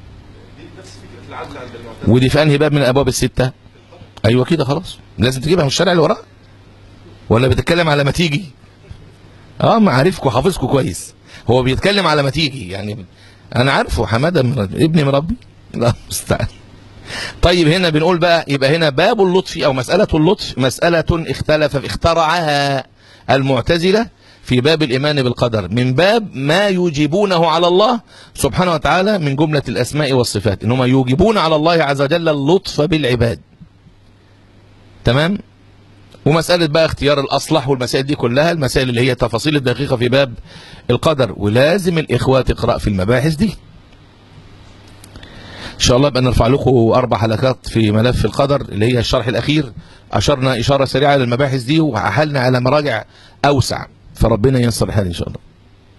ودي في انهي باب من الابواب الستة ايوه كده خلاص لازم تجيبها من الشارع اللي وراه ولا بتتكلم على ما تيجي اه ما عارفكم حافظكم كويس هو بيتكلم على ما تيجي يعني انا عارفه حماده مربي. ابني مربي لا مستعان طيب هنا بنقول بقى يبقى هنا باب اللطف او مسألة اللطف مسألة اختلف اخترعها المعتزلة في باب الإيمان بالقدر من باب ما يوجبونه على الله سبحانه وتعالى من جملة الأسماء والصفات إنهم يوجبون على الله عز وجل اللطف بالعباد تمام ومسألة بقى اختيار الأصلح والمسائل دي كلها المسائل اللي هي تفاصيل الدقيقة في باب القدر ولازم الإخوة تقرأ في المباحث دي ان شاء الله بقى نرفع لكم اربع حلقات في ملف القدر اللي هي الشرح الاخير اشرنا اشاره سريعه للمباحث دي وحلنا على مراجع اوسع فربنا ييسر الحال ان شاء الله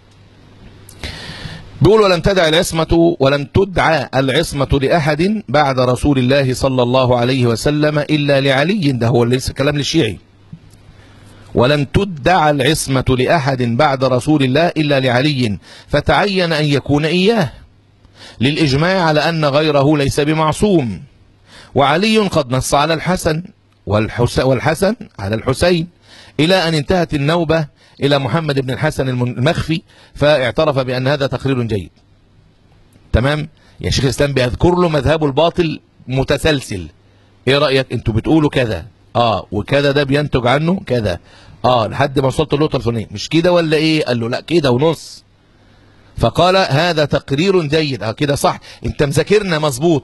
بيقول ولم تدع العصمة ولم تدعى العصمة لأحد بعد رسول الله صلى الله عليه وسلم إلا لعلي ده هو ليس كلام للشيعي ولم تدع العصمة لأحد بعد رسول الله إلا لعلي فتعين أن يكون إياه للإجماع على أن غيره ليس بمعصوم وعلي قد نص على الحسن والحسن على الحسين إلى أن انتهت النوبة إلى محمد بن الحسن المخفي فاعترف بأن هذا تقرير جيد تمام يا شيخ الإسلام بيذكر له مذهبه الباطل متسلسل ايه رأيك انتوا بتقولوا كذا اه وكذا ده بينتج عنه كذا اه لحد ما وصلت النقطة الفلانية مش كده ولا ايه قال له لا كده ونص فقال هذا تقرير جيد اه كده صح انت مذاكرنا مظبوط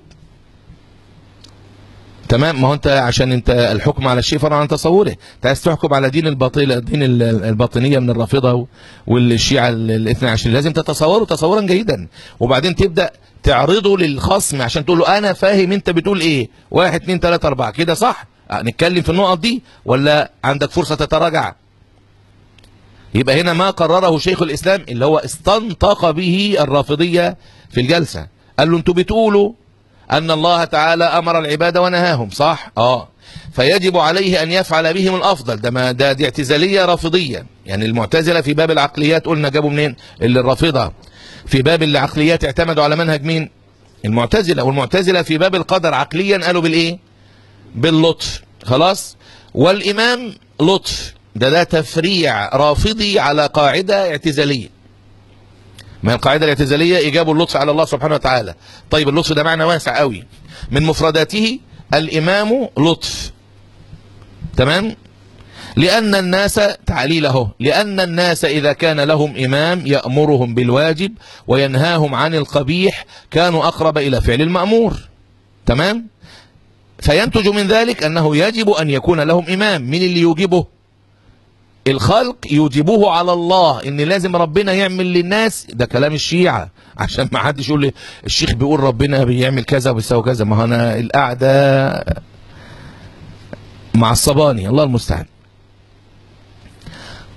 تمام ما هو انت عشان انت الحكم على الشيء فرع عن تصوره انت عايز تحكم على دين الباطل دين الباطنيه من الرافضه والشيعه الاثنى عشر لازم تتصوره تصورا جيدا وبعدين تبدا تعرضه للخصم عشان تقول له انا فاهم انت بتقول ايه واحد اتنين تلاته اربعه كده صح نتكلم في النقط دي ولا عندك فرصه تتراجع يبقى هنا ما قرره شيخ الإسلام اللي هو استنطق به الرافضية في الجلسة قال له انتوا بتقولوا أن الله تعالى أمر العباد ونهاهم صح؟ آه فيجب عليه أن يفعل بهم الأفضل ده, ما ده دي اعتزالية رافضية يعني المعتزلة في باب العقليات قلنا جابوا منين اللي الرافضة في باب العقليات اعتمدوا على منهج مين المعتزلة والمعتزلة في باب القدر عقليا قالوا بالإيه باللطف خلاص والإمام لطف ده ده تفريع رافضي على قاعدة اعتزالية ما القاعدة الاعتزالية إيجاب اللطف على الله سبحانه وتعالى طيب اللطف ده معنى واسع قوي من مفرداته الإمام لطف تمام لأن الناس تعليله لأن الناس إذا كان لهم إمام يأمرهم بالواجب وينهاهم عن القبيح كانوا أقرب إلى فعل المأمور تمام فينتج من ذلك أنه يجب أن يكون لهم إمام من اللي يوجبه الخلق يوجبوه على الله ان لازم ربنا يعمل للناس ده كلام الشيعة عشان ما حدش يقول لي الشيخ بيقول ربنا بيعمل كذا وبيسوي كذا ما انا القعده مع الصباني الله المستعان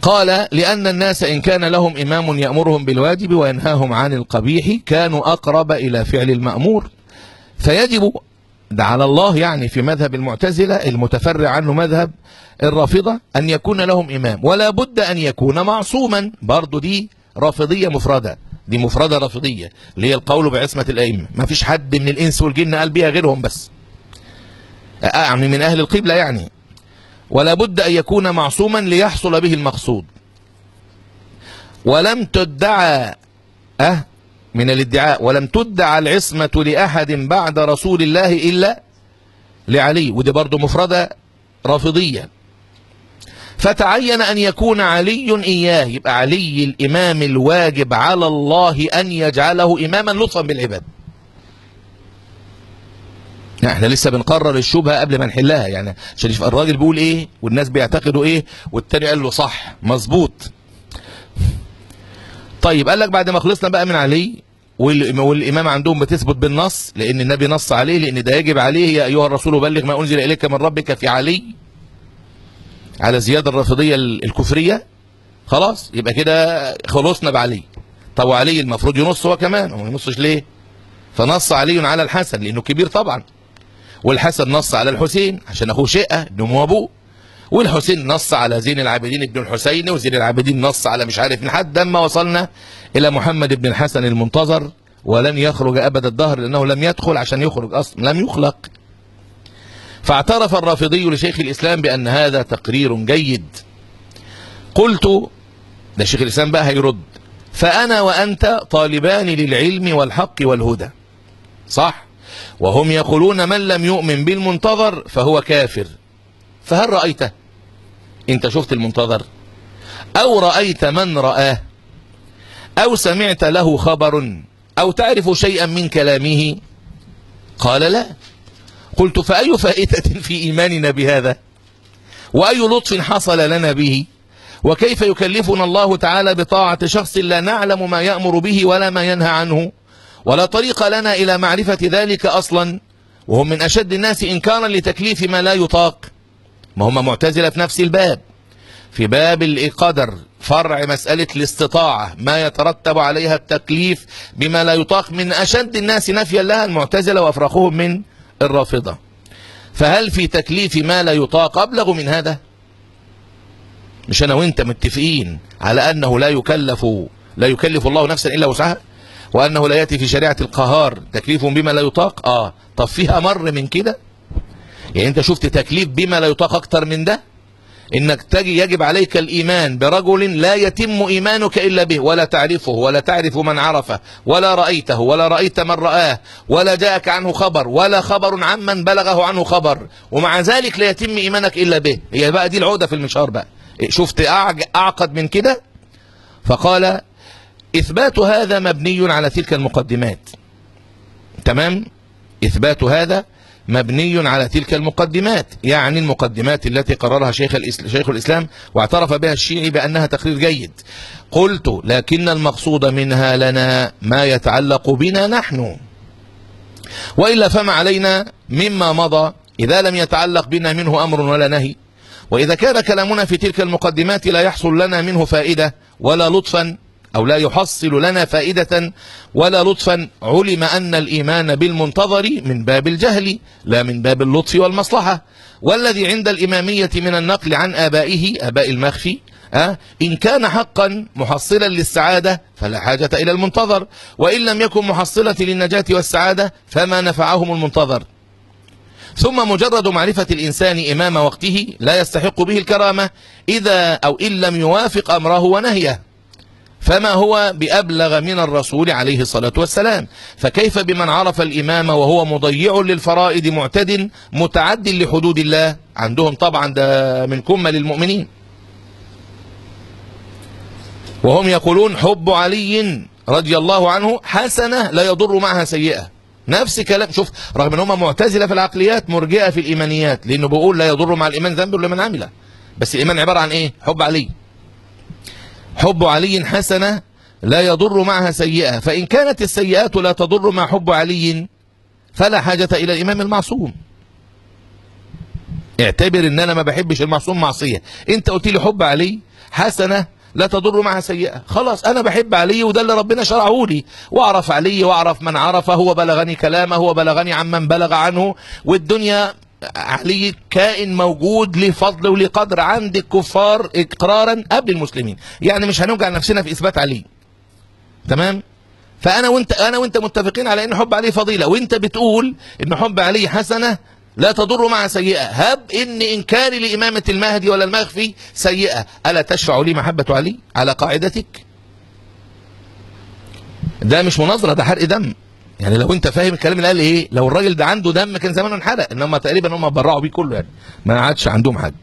قال لأن الناس إن كان لهم إمام يأمرهم بالواجب وينهاهم عن القبيح كانوا أقرب إلى فعل المأمور فيجب ده على الله يعني في مذهب المعتزلة المتفرع عنه مذهب الرافضة أن يكون لهم إمام ولا بد أن يكون معصوما برضو دي رافضية مفردة دي مفردة رافضية اللي هي القول بعصمة الأئمة ما فيش حد من الإنس والجن قال بيها غيرهم بس يعني من أهل القبلة يعني ولا بد أن يكون معصوما ليحصل به المقصود ولم تدعى أه من الادعاء ولم تدعى العصمة لأحد بعد رسول الله إلا لعلي ودي برضو مفردة رافضية فتعين أن يكون علي إياه يبقى علي الإمام الواجب على الله أن يجعله إماما لطفا بالعباد احنا لسه بنقرر الشبهة قبل ما نحلها يعني عشان يبقى الراجل بيقول ايه والناس بيعتقدوا ايه والتاني قال له صح مظبوط طيب قال لك بعد ما خلصنا بقى من علي والامام عندهم بتثبت بالنص لان النبي نص عليه لان ده يجب عليه يا ايها الرسول بلغ ما انزل اليك من ربك في علي على زياده الرافضيه الكفريه خلاص يبقى كده خلصنا بعلي طب وعلي المفروض ينص هو كمان هو ما ينصش ليه فنص علي على الحسن لانه كبير طبعا والحسن نص على الحسين عشان اخوه شقه ابن ابوه والحسين نص على زين العابدين ابن الحسين وزين العابدين نص على مش عارف لحد ما وصلنا الى محمد بن الحسن المنتظر ولن يخرج ابد الدهر لانه لم يدخل عشان يخرج اصلا لم يخلق فاعترف الرافضي لشيخ الاسلام بان هذا تقرير جيد قلت ده شيخ الاسلام بقى هيرد فانا وانت طالبان للعلم والحق والهدى صح وهم يقولون من لم يؤمن بالمنتظر فهو كافر فهل رأيته انت شفت المنتظر او رأيت من رآه او سمعت له خبر او تعرف شيئا من كلامه قال لا قلت فأي فائدة في إيماننا بهذا وأي لطف حصل لنا به وكيف يكلفنا الله تعالى بطاعة شخص لا نعلم ما يأمر به ولا ما ينهى عنه ولا طريق لنا إلى معرفة ذلك أصلا وهم من أشد الناس إنكارا لتكليف ما لا يطاق ما هم معتزلة في نفس الباب في باب القدر فرع مسألة الاستطاعة ما يترتب عليها التكليف بما لا يطاق من أشد الناس نفيا لها المعتزلة وأفرقهم من الرافضة فهل في تكليف ما لا يطاق أبلغ من هذا مش أنا وإنت متفقين على أنه لا يكلف لا يكلف الله نفسا إلا وسعها وأنه لا يأتي في شريعة القهار تكليف بما لا يطاق آه طب فيها مر من كده يعني أنت شفت تكليف بما لا يطاق أكتر من ده إنك تجي يجب عليك الإيمان برجل لا يتم إيمانك إلا به ولا تعرفه ولا تعرف من عرفه ولا رأيته ولا رأيت من رآه ولا جاءك عنه خبر ولا خبر عمن بلغه عنه خبر ومع ذلك لا يتم إيمانك إلا به هي بقى دي العودة في المشوار بقى شفت أعقد من كده فقال إثبات هذا مبني على تلك المقدمات تمام إثبات هذا مبني على تلك المقدمات يعني المقدمات التي قررها شيخ, الإسلام شيخ الإسلام واعترف بها الشيعي بأنها تقرير جيد قلت لكن المقصود منها لنا ما يتعلق بنا نحن وإلا فما علينا مما مضى إذا لم يتعلق بنا منه أمر ولا نهي وإذا كان كلامنا في تلك المقدمات لا يحصل لنا منه فائدة ولا لطفا أو لا يحصل لنا فائدة ولا لطفا علم أن الإيمان بالمنتظر من باب الجهل لا من باب اللطف والمصلحة والذي عند الإمامية من النقل عن آبائه آباء المخفي أه؟ إن كان حقا محصلا للسعادة فلا حاجة إلى المنتظر وإن لم يكن محصلة للنجاة والسعادة فما نفعهم المنتظر ثم مجرد معرفة الإنسان إمام وقته لا يستحق به الكرامة إذا أو إن لم يوافق أمره ونهيه فما هو بأبلغ من الرسول عليه الصلاة والسلام فكيف بمن عرف الإمام وهو مضيع للفرائض معتد متعد لحدود الله عندهم طبعا ده من كمل المؤمنين وهم يقولون حب علي رضي الله عنه حسنة لا يضر معها سيئة نفس كلام شوف رغم ان هم معتزله في العقليات مرجئه في الايمانيات لانه بيقول لا يضر مع الايمان ذنب لمن عمله بس الايمان عباره عن ايه حب علي حب علي حسنة لا يضر معها سيئة فإن كانت السيئات لا تضر مع حب علي فلا حاجة إلى الإمام المعصوم اعتبر ان انا ما بحبش المعصوم معصيه انت قلت لي حب علي حسنه لا تضر معها سيئه خلاص انا بحب علي وده اللي ربنا شرعه لي واعرف علي واعرف من عرفه وبلغني كلامه وبلغني عمن بلغ عنه والدنيا علي كائن موجود ليه فضل وليه قدر عند الكفار اقرارا قبل المسلمين يعني مش هنوجع نفسنا في اثبات علي تمام فانا وانت انا وانت متفقين على ان حب علي فضيله وانت بتقول ان حب علي حسنه لا تضر مع سيئه هب ان انكاري لامامه المهدي ولا المخفي سيئه الا تشفع لي محبه علي على قاعدتك ده مش مناظره ده حرق دم يعني لو انت فاهم الكلام اللي قال ايه لو الراجل ده عنده دم كان زمانه انحرق انما تقريبا هم برعوا بيه كله يعني ما عادش عندهم حاجه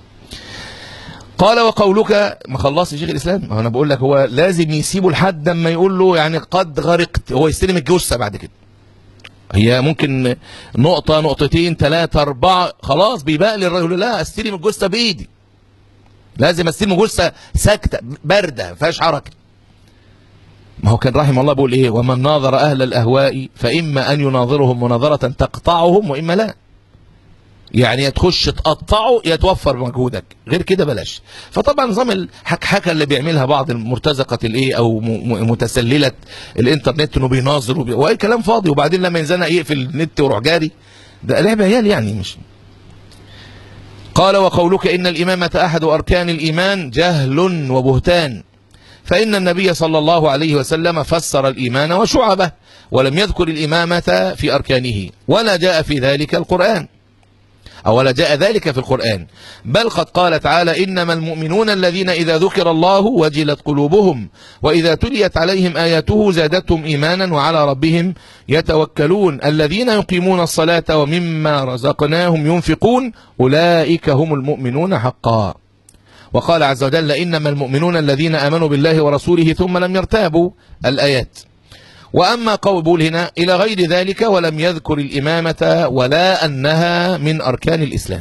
قال وقولك ما خلصش شيخ الاسلام ما انا بقول لك هو لازم يسيبه لحد اما يقول له يعني قد غرقت هو يستلم الجثه بعد كده هي ممكن نقطه نقطتين ثلاثه اربعه خلاص بيبقى للرجل لا استلم الجثه بايدي لازم استلم جثه ساكته بارده ما فيهاش حركه ما هو كان رحمه الله بيقول ايه ومن ناظر اهل الاهواء فاما ان يناظرهم مناظره تقطعهم واما لا يعني يا تخش تقطعه يا توفر مجهودك غير كده بلاش فطبعا نظام الحكحكه اللي بيعملها بعض المرتزقه الايه او متسلله الانترنت انه بيناظر وبي... واي كلام فاضي وبعدين لما ينزلنا يقفل النت ويروح جاري ده لعب عيال يعني مش قال وقولك ان الامامه احد اركان الايمان جهل وبهتان فإن النبي صلى الله عليه وسلم فسر الإيمان وشعبه ولم يذكر الإمامة في أركانه ولا جاء في ذلك القرآن أو ولا جاء ذلك في القرآن بل قد قال تعالى إنما المؤمنون الذين إذا ذكر الله وجلت قلوبهم وإذا تليت عليهم آياته زادتهم إيمانا وعلى ربهم يتوكلون الذين يقيمون الصلاة ومما رزقناهم ينفقون أولئك هم المؤمنون حقا وقال عز وجل إنما المؤمنون الذين آمنوا بالله ورسوله ثم لم يرتابوا الآيات وأما قول بول هنا إلى غير ذلك ولم يذكر الإمامة ولا أنها من أركان الإسلام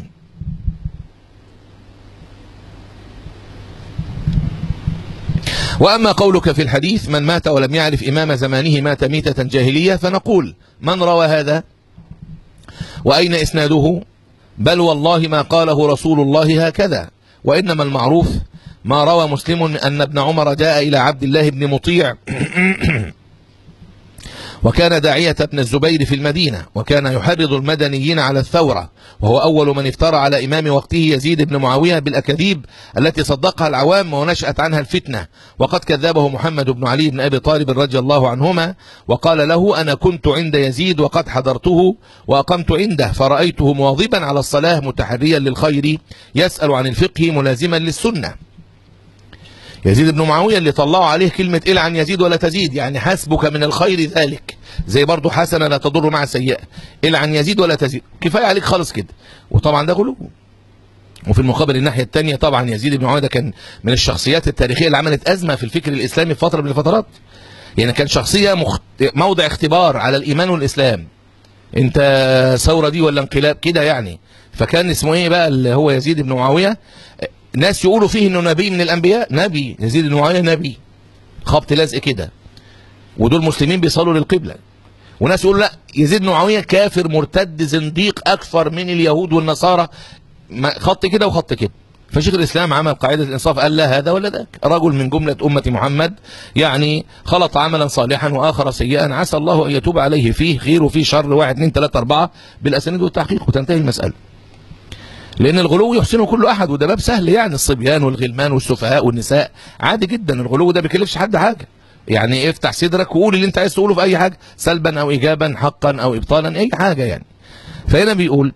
وأما قولك في الحديث من مات ولم يعرف إمام زمانه مات ميتة جاهلية فنقول من روى هذا وأين إسناده بل والله ما قاله رسول الله هكذا وإنما المعروف ما روى مسلم أن ابن عمر جاء إلى عبد الله بن مطيع وكان داعية ابن الزبير في المدينة وكان يحرض المدنيين على الثورة وهو أول من افترى على إمام وقته يزيد بن معاوية بالأكاذيب التي صدقها العوام ونشأت عنها الفتنة وقد كذبه محمد بن علي بن أبي طالب رضي الله عنهما وقال له أنا كنت عند يزيد وقد حضرته وأقمت عنده فرأيته مواظبا على الصلاة متحريا للخير يسأل عن الفقه ملازما للسنة يزيد بن معاوية اللي طلعوا عليه كلمة إلى عن يزيد ولا تزيد يعني حسبك من الخير ذلك زي برضو حسنة لا تضر مع سيئة إلى عن يزيد ولا تزيد كفاية عليك خالص كده وطبعا ده غلو وفي المقابل الناحية الثانية طبعا يزيد بن معاوية ده كان من الشخصيات التاريخية اللي عملت أزمة في الفكر الإسلامي في فترة من الفترات يعني كان شخصية مخت... موضع اختبار على الإيمان والإسلام انت ثورة دي ولا انقلاب كده يعني فكان اسمه ايه بقى اللي هو يزيد بن معاوية ناس يقولوا فيه انه نبي من الانبياء نبي يزيد بن معاويه نبي خبط لزق كده ودول مسلمين بيصلوا للقبله وناس يقولوا لا يزيد بن معاويه كافر مرتد زنديق اكثر من اليهود والنصارى خط كده وخط كده فشيخ الاسلام عمل قاعده الانصاف قال لا هذا ولا ذاك رجل من جمله امه محمد يعني خلط عملا صالحا واخر سيئا عسى الله ان يتوب عليه فيه خير وفيه شر واحد اثنين ثلاثه اربعه بالاسانيد والتحقيق وتنتهي المساله لان الغلو يحسنه كل احد وده باب سهل يعني الصبيان والغلمان والسفهاء والنساء عادي جدا الغلو ده بيكلفش حد حاجه يعني افتح صدرك وقول اللي انت عايز تقوله في اي حاجه سلبا او ايجابا حقا او ابطالا اي حاجه يعني فهنا بيقول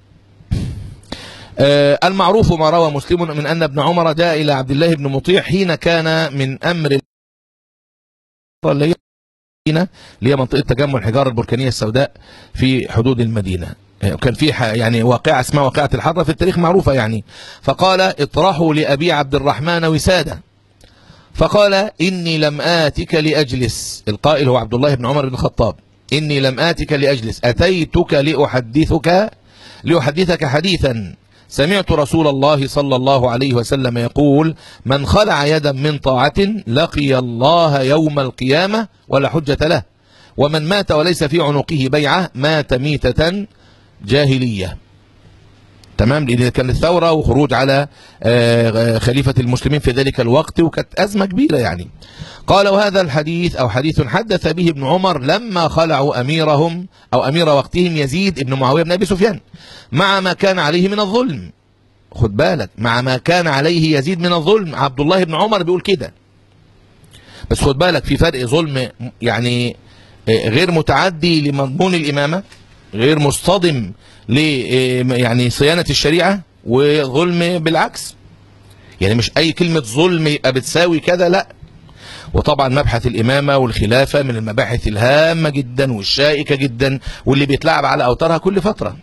آه المعروف ما روى مسلم من ان ابن عمر جاء الى عبد الله بن مطيع حين كان من امر اللي هي اللي هي منطقه تجمع الحجاره البركانيه السوداء في حدود المدينه كان في يعني واقعة اسمها واقعة الحرة في التاريخ معروفة يعني فقال اطرحوا لأبي عبد الرحمن وسادة فقال إني لم آتك لأجلس القائل هو عبد الله بن عمر بن الخطاب إني لم آتك لأجلس أتيتك لأحدثك لأحدثك حديثا سمعت رسول الله صلى الله عليه وسلم يقول من خلع يدا من طاعة لقي الله يوم القيامة ولا حجة له ومن مات وليس في عنقه بيعة مات ميتة جاهلية تمام لان كانت ثوره وخروج على آه، خليفه المسلمين في ذلك الوقت وكانت ازمه كبيره يعني قال وهذا الحديث او حديث حدث به ابن عمر لما خلعوا اميرهم او امير وقتهم يزيد بن معاويه بن ابي سفيان مع ما كان عليه من الظلم خد بالك مع ما كان عليه يزيد من الظلم عبد الله بن عمر بيقول كده بس خد بالك في فرق ظلم يعني آه، غير متعدي لمضمون الامامه غير مصطدم ل آه، يعني صيانه الشريعه وظلم بالعكس يعني مش اي كلمه ظلم يبقى بتساوي كذا لا وطبعا مبحث الإمامة والخلافة من المباحث الهامة جدا والشائكة جدا واللي بيتلعب على أوتارها كل فترة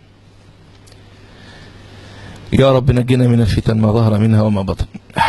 يا رب نجنا من الفتن ما ظهر منها وما بطن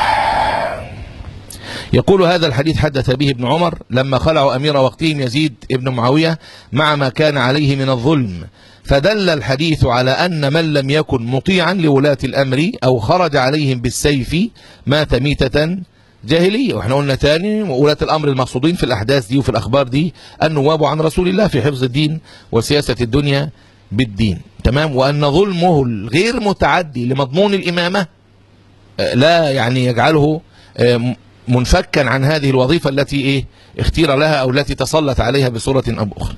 يقول هذا الحديث حدث به ابن عمر لما خلعوا أمير وقتهم يزيد ابن معاوية مع ما كان عليه من الظلم فدل الحديث على أن من لم يكن مطيعا لولاة الأمر أو خرج عليهم بالسيف مات ميتة جاهلية واحنا قلنا تاني وولاة الأمر المقصودين في الأحداث دي وفي الأخبار دي النواب عن رسول الله في حفظ الدين وسياسة الدنيا بالدين تمام وأن ظلمه الغير متعدي لمضمون الإمامة آه، لا يعني يجعله آه، منفكا عن هذه الوظيفة التي إيه اختير لها أو التي تسلط عليها بصورة أو بأخرى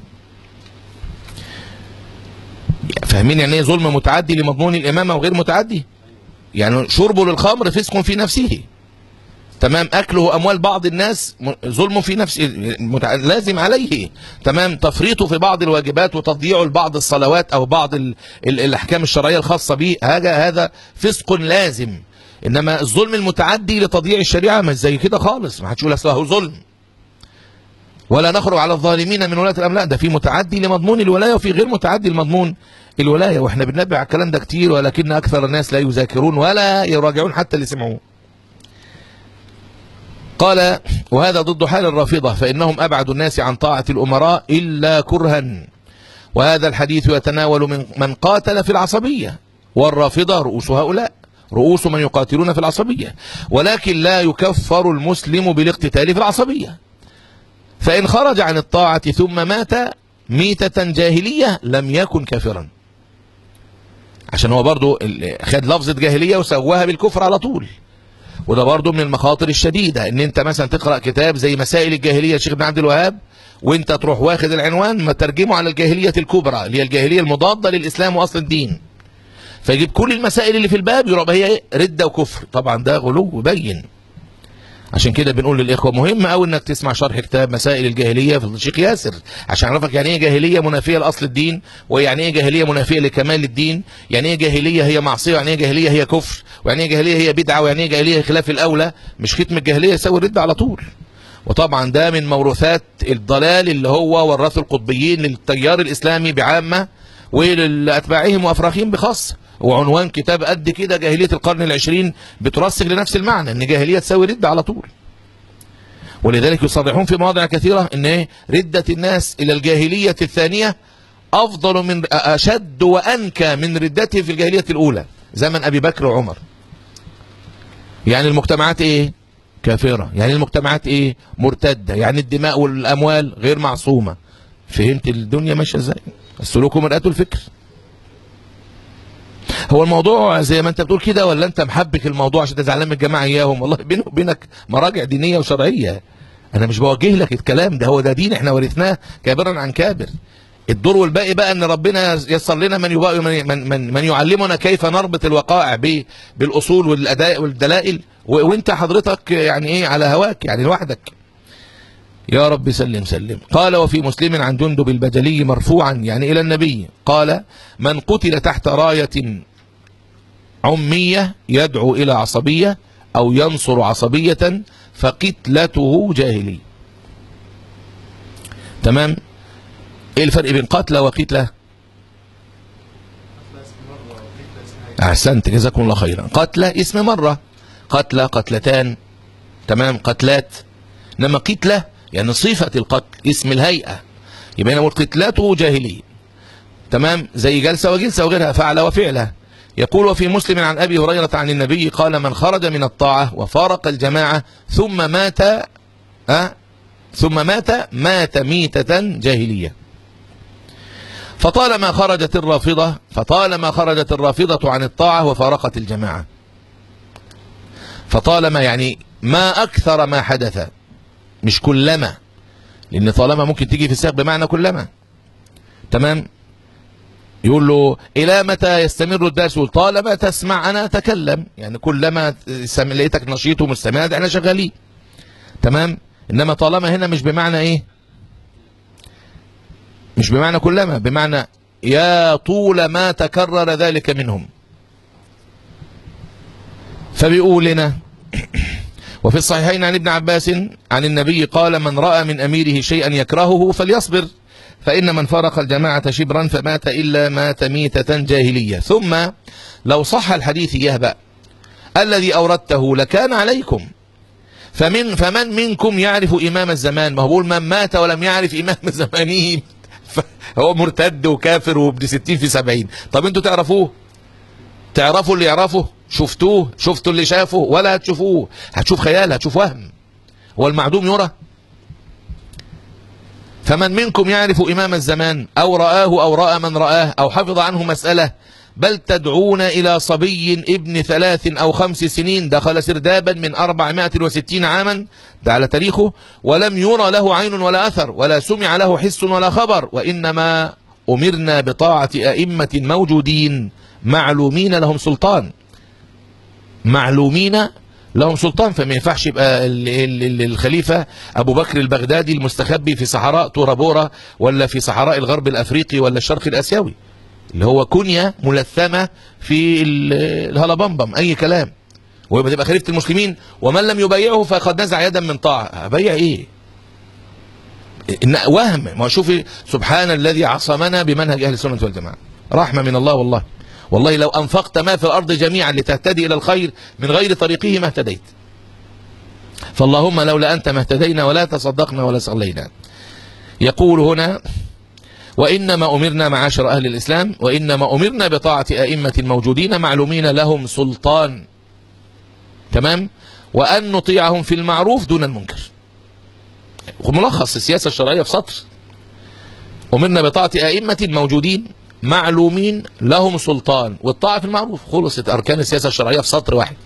فاهمين يعني ايه ظلم متعدي لمضمون الإمامة وغير متعدي يعني شربه للخمر فسق في نفسه تمام اكله اموال بعض الناس م- ظلم في نفسه متع- لازم عليه تمام تفريطه في بعض الواجبات وتضييعه لبعض الصلوات او بعض ال ال الاحكام الشرعيه الخاصه به هذا هذا فسق لازم انما الظلم المتعدي لتضييع الشريعه مش زي كده خالص ما حدش يقول اصل هو ظلم ولا نخرج على الظالمين من ولاة الأمر لا ده في متعدي لمضمون الولاية وفي غير متعدي لمضمون الولاية واحنا بننبه على الكلام ده كتير ولكن أكثر الناس لا يذاكرون ولا يراجعون حتى اللي سمعوه قال وهذا ضد حال الرافضة فإنهم أبعد الناس عن طاعة الأمراء إلا كرها وهذا الحديث يتناول من من قاتل في العصبية والرافضة رؤوس هؤلاء رؤوس من يقاتلون في العصبية ولكن لا يكفر المسلم بالاقتتال في العصبية فإن خرج عن الطاعة ثم مات ميتة جاهلية لم يكن كافرا عشان هو برضو ال- خد لفظة جاهلية وسواها بالكفر على طول وده برضو من المخاطر الشديدة ان انت مثلا تقرأ كتاب زي مسائل الجاهلية الشيخ ابن عبد الوهاب وانت تروح واخد العنوان ما ترجمه على الجاهلية الكبرى اللي هي الجاهلية المضادة للإسلام وأصل الدين فيجيب كل المسائل اللي في الباب يبقى هي إيه؟ ردة وكفر طبعا ده غلو بين عشان كده بنقول للإخوة مهم قوي انك تسمع شرح كتاب مسائل الجاهلية في الشيخ ياسر عشان يعرفك يعني ايه جاهلية منافية لأصل الدين ويعني ايه جاهلية منافية لكمال الدين يعني ايه جاهلية هي معصية يعني ايه جاهلية هي كفر ويعني ايه جاهلية هي بدعة ويعني ايه جاهلية خلاف الأولى مش ختم الجاهلية يساوي الردة على طول وطبعا ده من موروثات الضلال اللي هو ورثه القطبيين للتيار الإسلامي بعامة ولأتباعهم وأفراخهم بخاصة وعنوان كتاب قد كده جاهلية القرن العشرين بترسخ لنفس المعنى ان جاهلية تساوي ردة على طول ولذلك يصرحون في مواضع كثيرة ان ايه ردة الناس الى الجاهلية الثانية افضل من اشد وانكى من ردته في الجاهلية الاولى زمن ابي بكر وعمر يعني المجتمعات ايه كافرة يعني المجتمعات ايه مرتدة يعني الدماء والاموال غير معصومة فهمت الدنيا ماشية ازاي السلوك مرآة الفكر هو الموضوع زي ما انت بتقول كده ولا انت محبك الموضوع عشان تزعلان من الجماعه اياهم والله بيني وبينك مراجع دينيه وشرعيه انا مش بوجه لك الكلام ده هو ده دين احنا ورثناه كابرا عن كابر الدور والباقي بقى ان ربنا يسر لنا من يبقى من, من, من, من يعلمنا كيف نربط الوقائع ب- بالاصول والاداء والدلائل و- وانت حضرتك يعني ايه على هواك يعني لوحدك يا رب سلم سلم قال وفي مسلم عن جندب البجلي مرفوعا يعني إلى النبي قال من قتل تحت راية عمية يدعو إلى عصبية أو ينصر عصبية فقتلته جاهلي تمام ايه الفرق بين قتلى وقتلى احسنت جزاكم الله خيرا قتلى اسم مرة قتلى قتلتان تمام قتلات انما قتلى يعني صفة القتل اسم الهيئة يبقى انا قلت قتلاته جاهلية تمام زي جلسة وجلسة وغيرها فعل وفعله يقول وفي مسلم عن أبي هريرة عن النبي قال من خرج من الطاعة وفارق الجماعة ثم مات أه ثم مات مات ميتة جاهلية فطالما خرجت الرافضة فطالما خرجت الرافضة عن الطاعة وفارقت الجماعة فطالما يعني ما أكثر ما حدث مش كلما لأن طالما ممكن تيجي في السياق بمعنى كلما تمام يقول له إلى متى يستمر الدرس يقول طالما تسمع أنا أتكلم يعني كلما سم- لقيتك نشيط ومستمع ده احنا شغالين تمام إنما طالما هنا مش بمعنى إيه مش بمعنى كلما بمعنى يا طول ما تكرر ذلك منهم فبيقول لنا وفي الصحيحين عن ابن عباس عن النبي قال من رأى من أميره شيئا يكرهه فليصبر فإن من فرق الجماعة شبرا فمات إلا مات ميتة جاهلية ثم لو صح الحديث إياه بقى الذي أوردته لكان عليكم فمن فمن منكم يعرف إمام الزمان ما هو بيقول من مات ولم يعرف إمام زمانه هو مرتد وكافر وابن ستين في سبعين طب انتوا تعرفوه تعرفوا اللي يعرفه شفتوه شفتوا اللي شافه ولا هتشوفوه هتشوف خيال هتشوف وهم هو المعدوم يرى فمن منكم يعرف إمام الزمان أو رآه أو رأى من رآه أو حفظ عنه مسألة بل تدعون إلى صبي ابن ثلاث أو خمس سنين دخل سردابا من أربعمائة وستين عاما ده على تاريخه ولم يرى له عين ولا أثر ولا سمع له حس ولا خبر وإنما أمرنا بطاعة أئمة موجودين معلومين لهم سلطان معلومين لهم سلطان فما ينفعش يبقى ال- ال- ال- الخليفة أبو بكر البغدادي المستخبي في صحراء تورا بورا ولا في صحراء الغرب الأفريقي ولا الشرق الآسيوي اللي هو كنية ملثمة في ال- الهلبمبم أي كلام ويبقى تبقى خليفة المسلمين ومن لم يبايعه فقد نزع يدا من طاعة أبايع إيه إن وهم ما شوف سبحان الذي عصمنا بمنهج أهل السنة والجماعة رحمة من الله والله والله لو أنفقت ما في الأرض جميعا لتهتدي إلى الخير من غير طريقه ما اهتديت فاللهم لولا أنت ما اهتدينا ولا تصدقنا ولا صلينا يقول هنا وإنما أمرنا معاشر أهل الإسلام وإنما أمرنا بطاعة أئمة الموجودين معلومين لهم سلطان تمام وأن نطيعهم في المعروف دون المنكر ملخص السياسة الشرعية في سطر أمرنا بطاعة أئمة الموجودين معلومين لهم سلطان والطاعة في المعروف خلصت أركان السياسة الشرعية في سطر واحد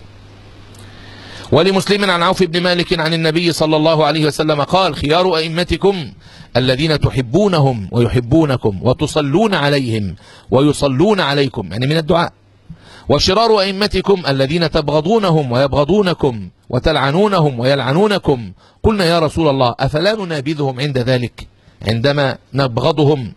ولمسلم عن عوف بن مالك عن النبي صلى الله عليه وسلم قال خيار أئمتكم الذين تحبونهم ويحبونكم وتصلون عليهم ويصلون عليكم يعني من الدعاء وشرار أئمتكم الذين تبغضونهم ويبغضونكم وتلعنونهم ويلعنونكم قلنا يا رسول الله أفلا ننابذهم عند ذلك عندما نبغضهم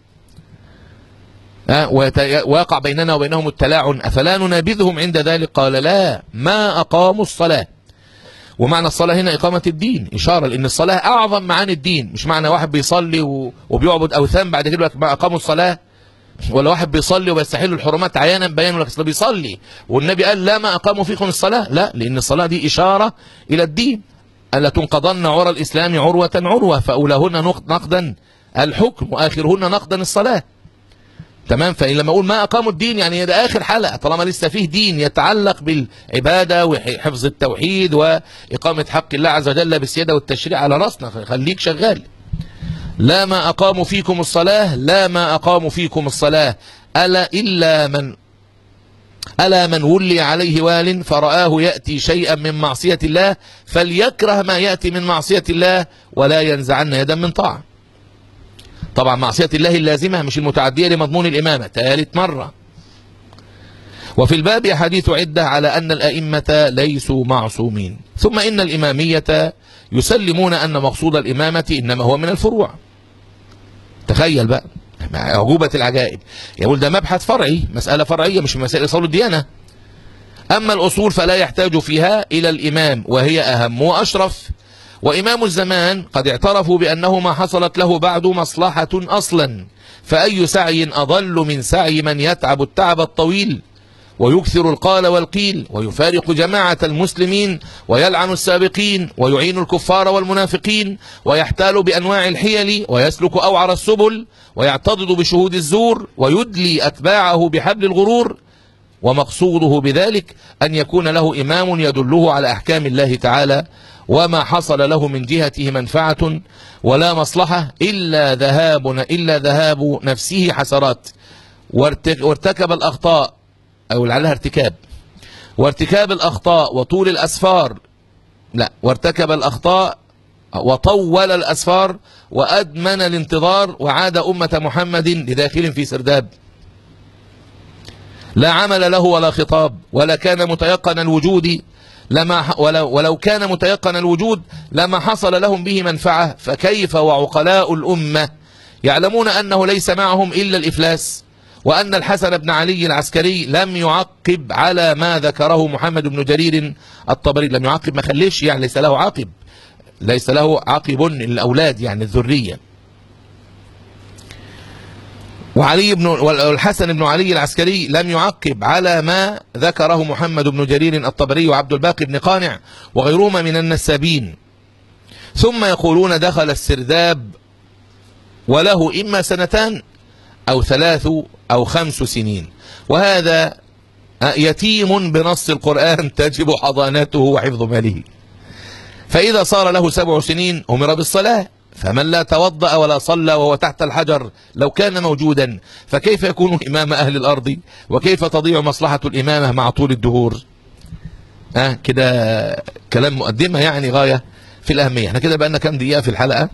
ها، ويت- ويقع بيننا وبينهم التلاعن أفلا ننابذهم عند ذلك قال لا ما أقاموا الصلاة ومعنى الصلاة هنا إقامة الدين إشارة لأن الصلاة أعظم معاني الدين مش معنى واحد بيصلي و- وبيعبد أوثان بعد كده يقول لك ما أقاموا الصلاة ولا واحد بيصلي وبيستحل الحرمات عيانا بيانا لك أصل بيصلي والنبي قال لا ما أقاموا فيكم الصلاة لا لأن الصلاة دي إشارة إلى الدين ألا تنقضن عرى الإسلام عروة عروة فأولاهن نق- نقدا الحكم وآخرهن نقدا الصلاة تمام فإن لما أقول ما أقاموا الدين يعني ده آخر حلقة طالما لسه فيه دين يتعلق بالعبادة وحفظ التوحيد وإقامة حق الله عز وجل بالسيادة والتشريع على رأسنا خليك شغال لا ما أقاموا فيكم الصلاة لا ما أقاموا فيكم الصلاة ألا إلا من ألا من ولي عليه وال فرآه يأتي شيئا من معصية الله فليكره ما يأتي من معصية الله ولا ينزعن يدا من طاعة طبعا معصية الله اللازمة مش المتعدية لمضمون الإمامة ثالث مرة وفي الباب أحاديث عدة على أن الأئمة ليسوا معصومين ثم إن الإمامية يسلمون أن مقصود الإمامة إنما هو من الفروع تخيل بقى مع عجوبة العجائب يقول ده مبحث فرعي مسألة فرعية مش من مسائل إصول الديانة أما الأصول فلا يحتاج فيها إلى الإمام وهي أهم وأشرف وإمام الزمان قد اعترفوا بأنه ما حصلت له بعد مصلحة أصلا فأي سعي أضل من سعي من يتعب التعب الطويل ويكثر القال والقيل ويفارق جماعة المسلمين ويلعن السابقين ويعين الكفار والمنافقين ويحتال بأنواع الحيل ويسلك أوعر السبل ويعتضد بشهود الزور ويدلي أتباعه بحبل الغرور ومقصوده بذلك أن يكون له إمام يدله على أحكام الله تعالى وما حصل له من جهته منفعة ولا مصلحة إلا ذهاب إلا ذهاب نفسه حسرات وارتك- وارتكب الأخطاء أو لعلها ارتكاب وارتكاب الأخطاء وطول الأسفار لا وارتكب الأخطاء وطول الأسفار وأدمن الانتظار وعاد أمة محمد لداخل في سرداب لا عمل له ولا خطاب ولا كان متيقن الوجود لما ح- ولو, ولو كان متيقن الوجود لما حصل لهم به منفعة فكيف وعقلاء الأمة يعلمون أنه ليس معهم إلا الإفلاس وأن الحسن بن علي العسكري لم يعقب على ما ذكره محمد بن جرير الطبري لم يعقب ما خليش يعني ليس له عاقب ليس له عاقب الأولاد يعني الذرية وعلي بن والحسن بن علي العسكري لم يعقب على ما ذكره محمد بن جرير الطبري وعبد الباقي بن قانع وغيرهما من النسابين ثم يقولون دخل السرداب وله إما سنتان أو ثلاث أو خمس سنين وهذا يتيم بنص القرآن تجب حضانته وحفظ ماله فإذا صار له سبع سنين أمر بالصلاة فمن لا توضأ ولا صلى وهو تحت الحجر لو كان موجودا فكيف يكون إمام أهل الأرض وكيف تضيع مصلحة الإمامة مع طول الدهور آه كده كلام مقدمة يعني غاية في الأهمية احنا كده بقالنا كام دقيقة في الحلقة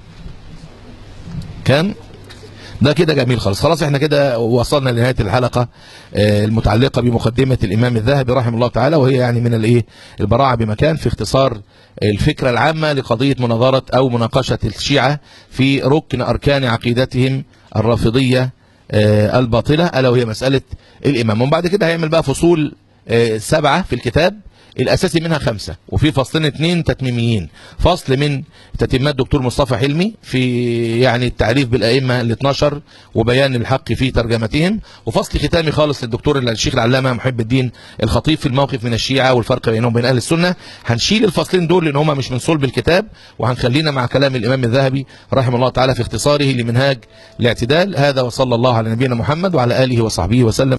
كام ده كده جميل خالص خلاص احنا كده وصلنا لنهايه الحلقه آه، المتعلقه بمقدمه الامام الذهبي رحمه الله تعالى وهي يعني من الايه البراعه بمكان في اختصار الفكره العامه لقضيه مناظره او مناقشه الشيعه في ركن اركان عقيدتهم الرافضيه آه، الباطله الا وهي مساله الامام ومن بعد كده هيعمل بقى فصول آه، سبعه في الكتاب الاساسي منها خمسه وفي فصلين اتنين تتميميين فصل من تتمات دكتور مصطفى حلمي في يعني التعريف بالائمه ال 12 وبيان الحق في ترجمتهم وفصل ختامي خالص للدكتور الشيخ العلامه محب الدين الخطيب في الموقف من الشيعه والفرق بينهم وبين اهل السنه هنشيل الفصلين دول لان هم مش من صلب الكتاب وهنخلينا مع كلام الامام الذهبي رحمه الله تعالى في اختصاره لمنهاج الاعتدال هذا وصلى الله على نبينا محمد وعلى اله وصحبه وسلم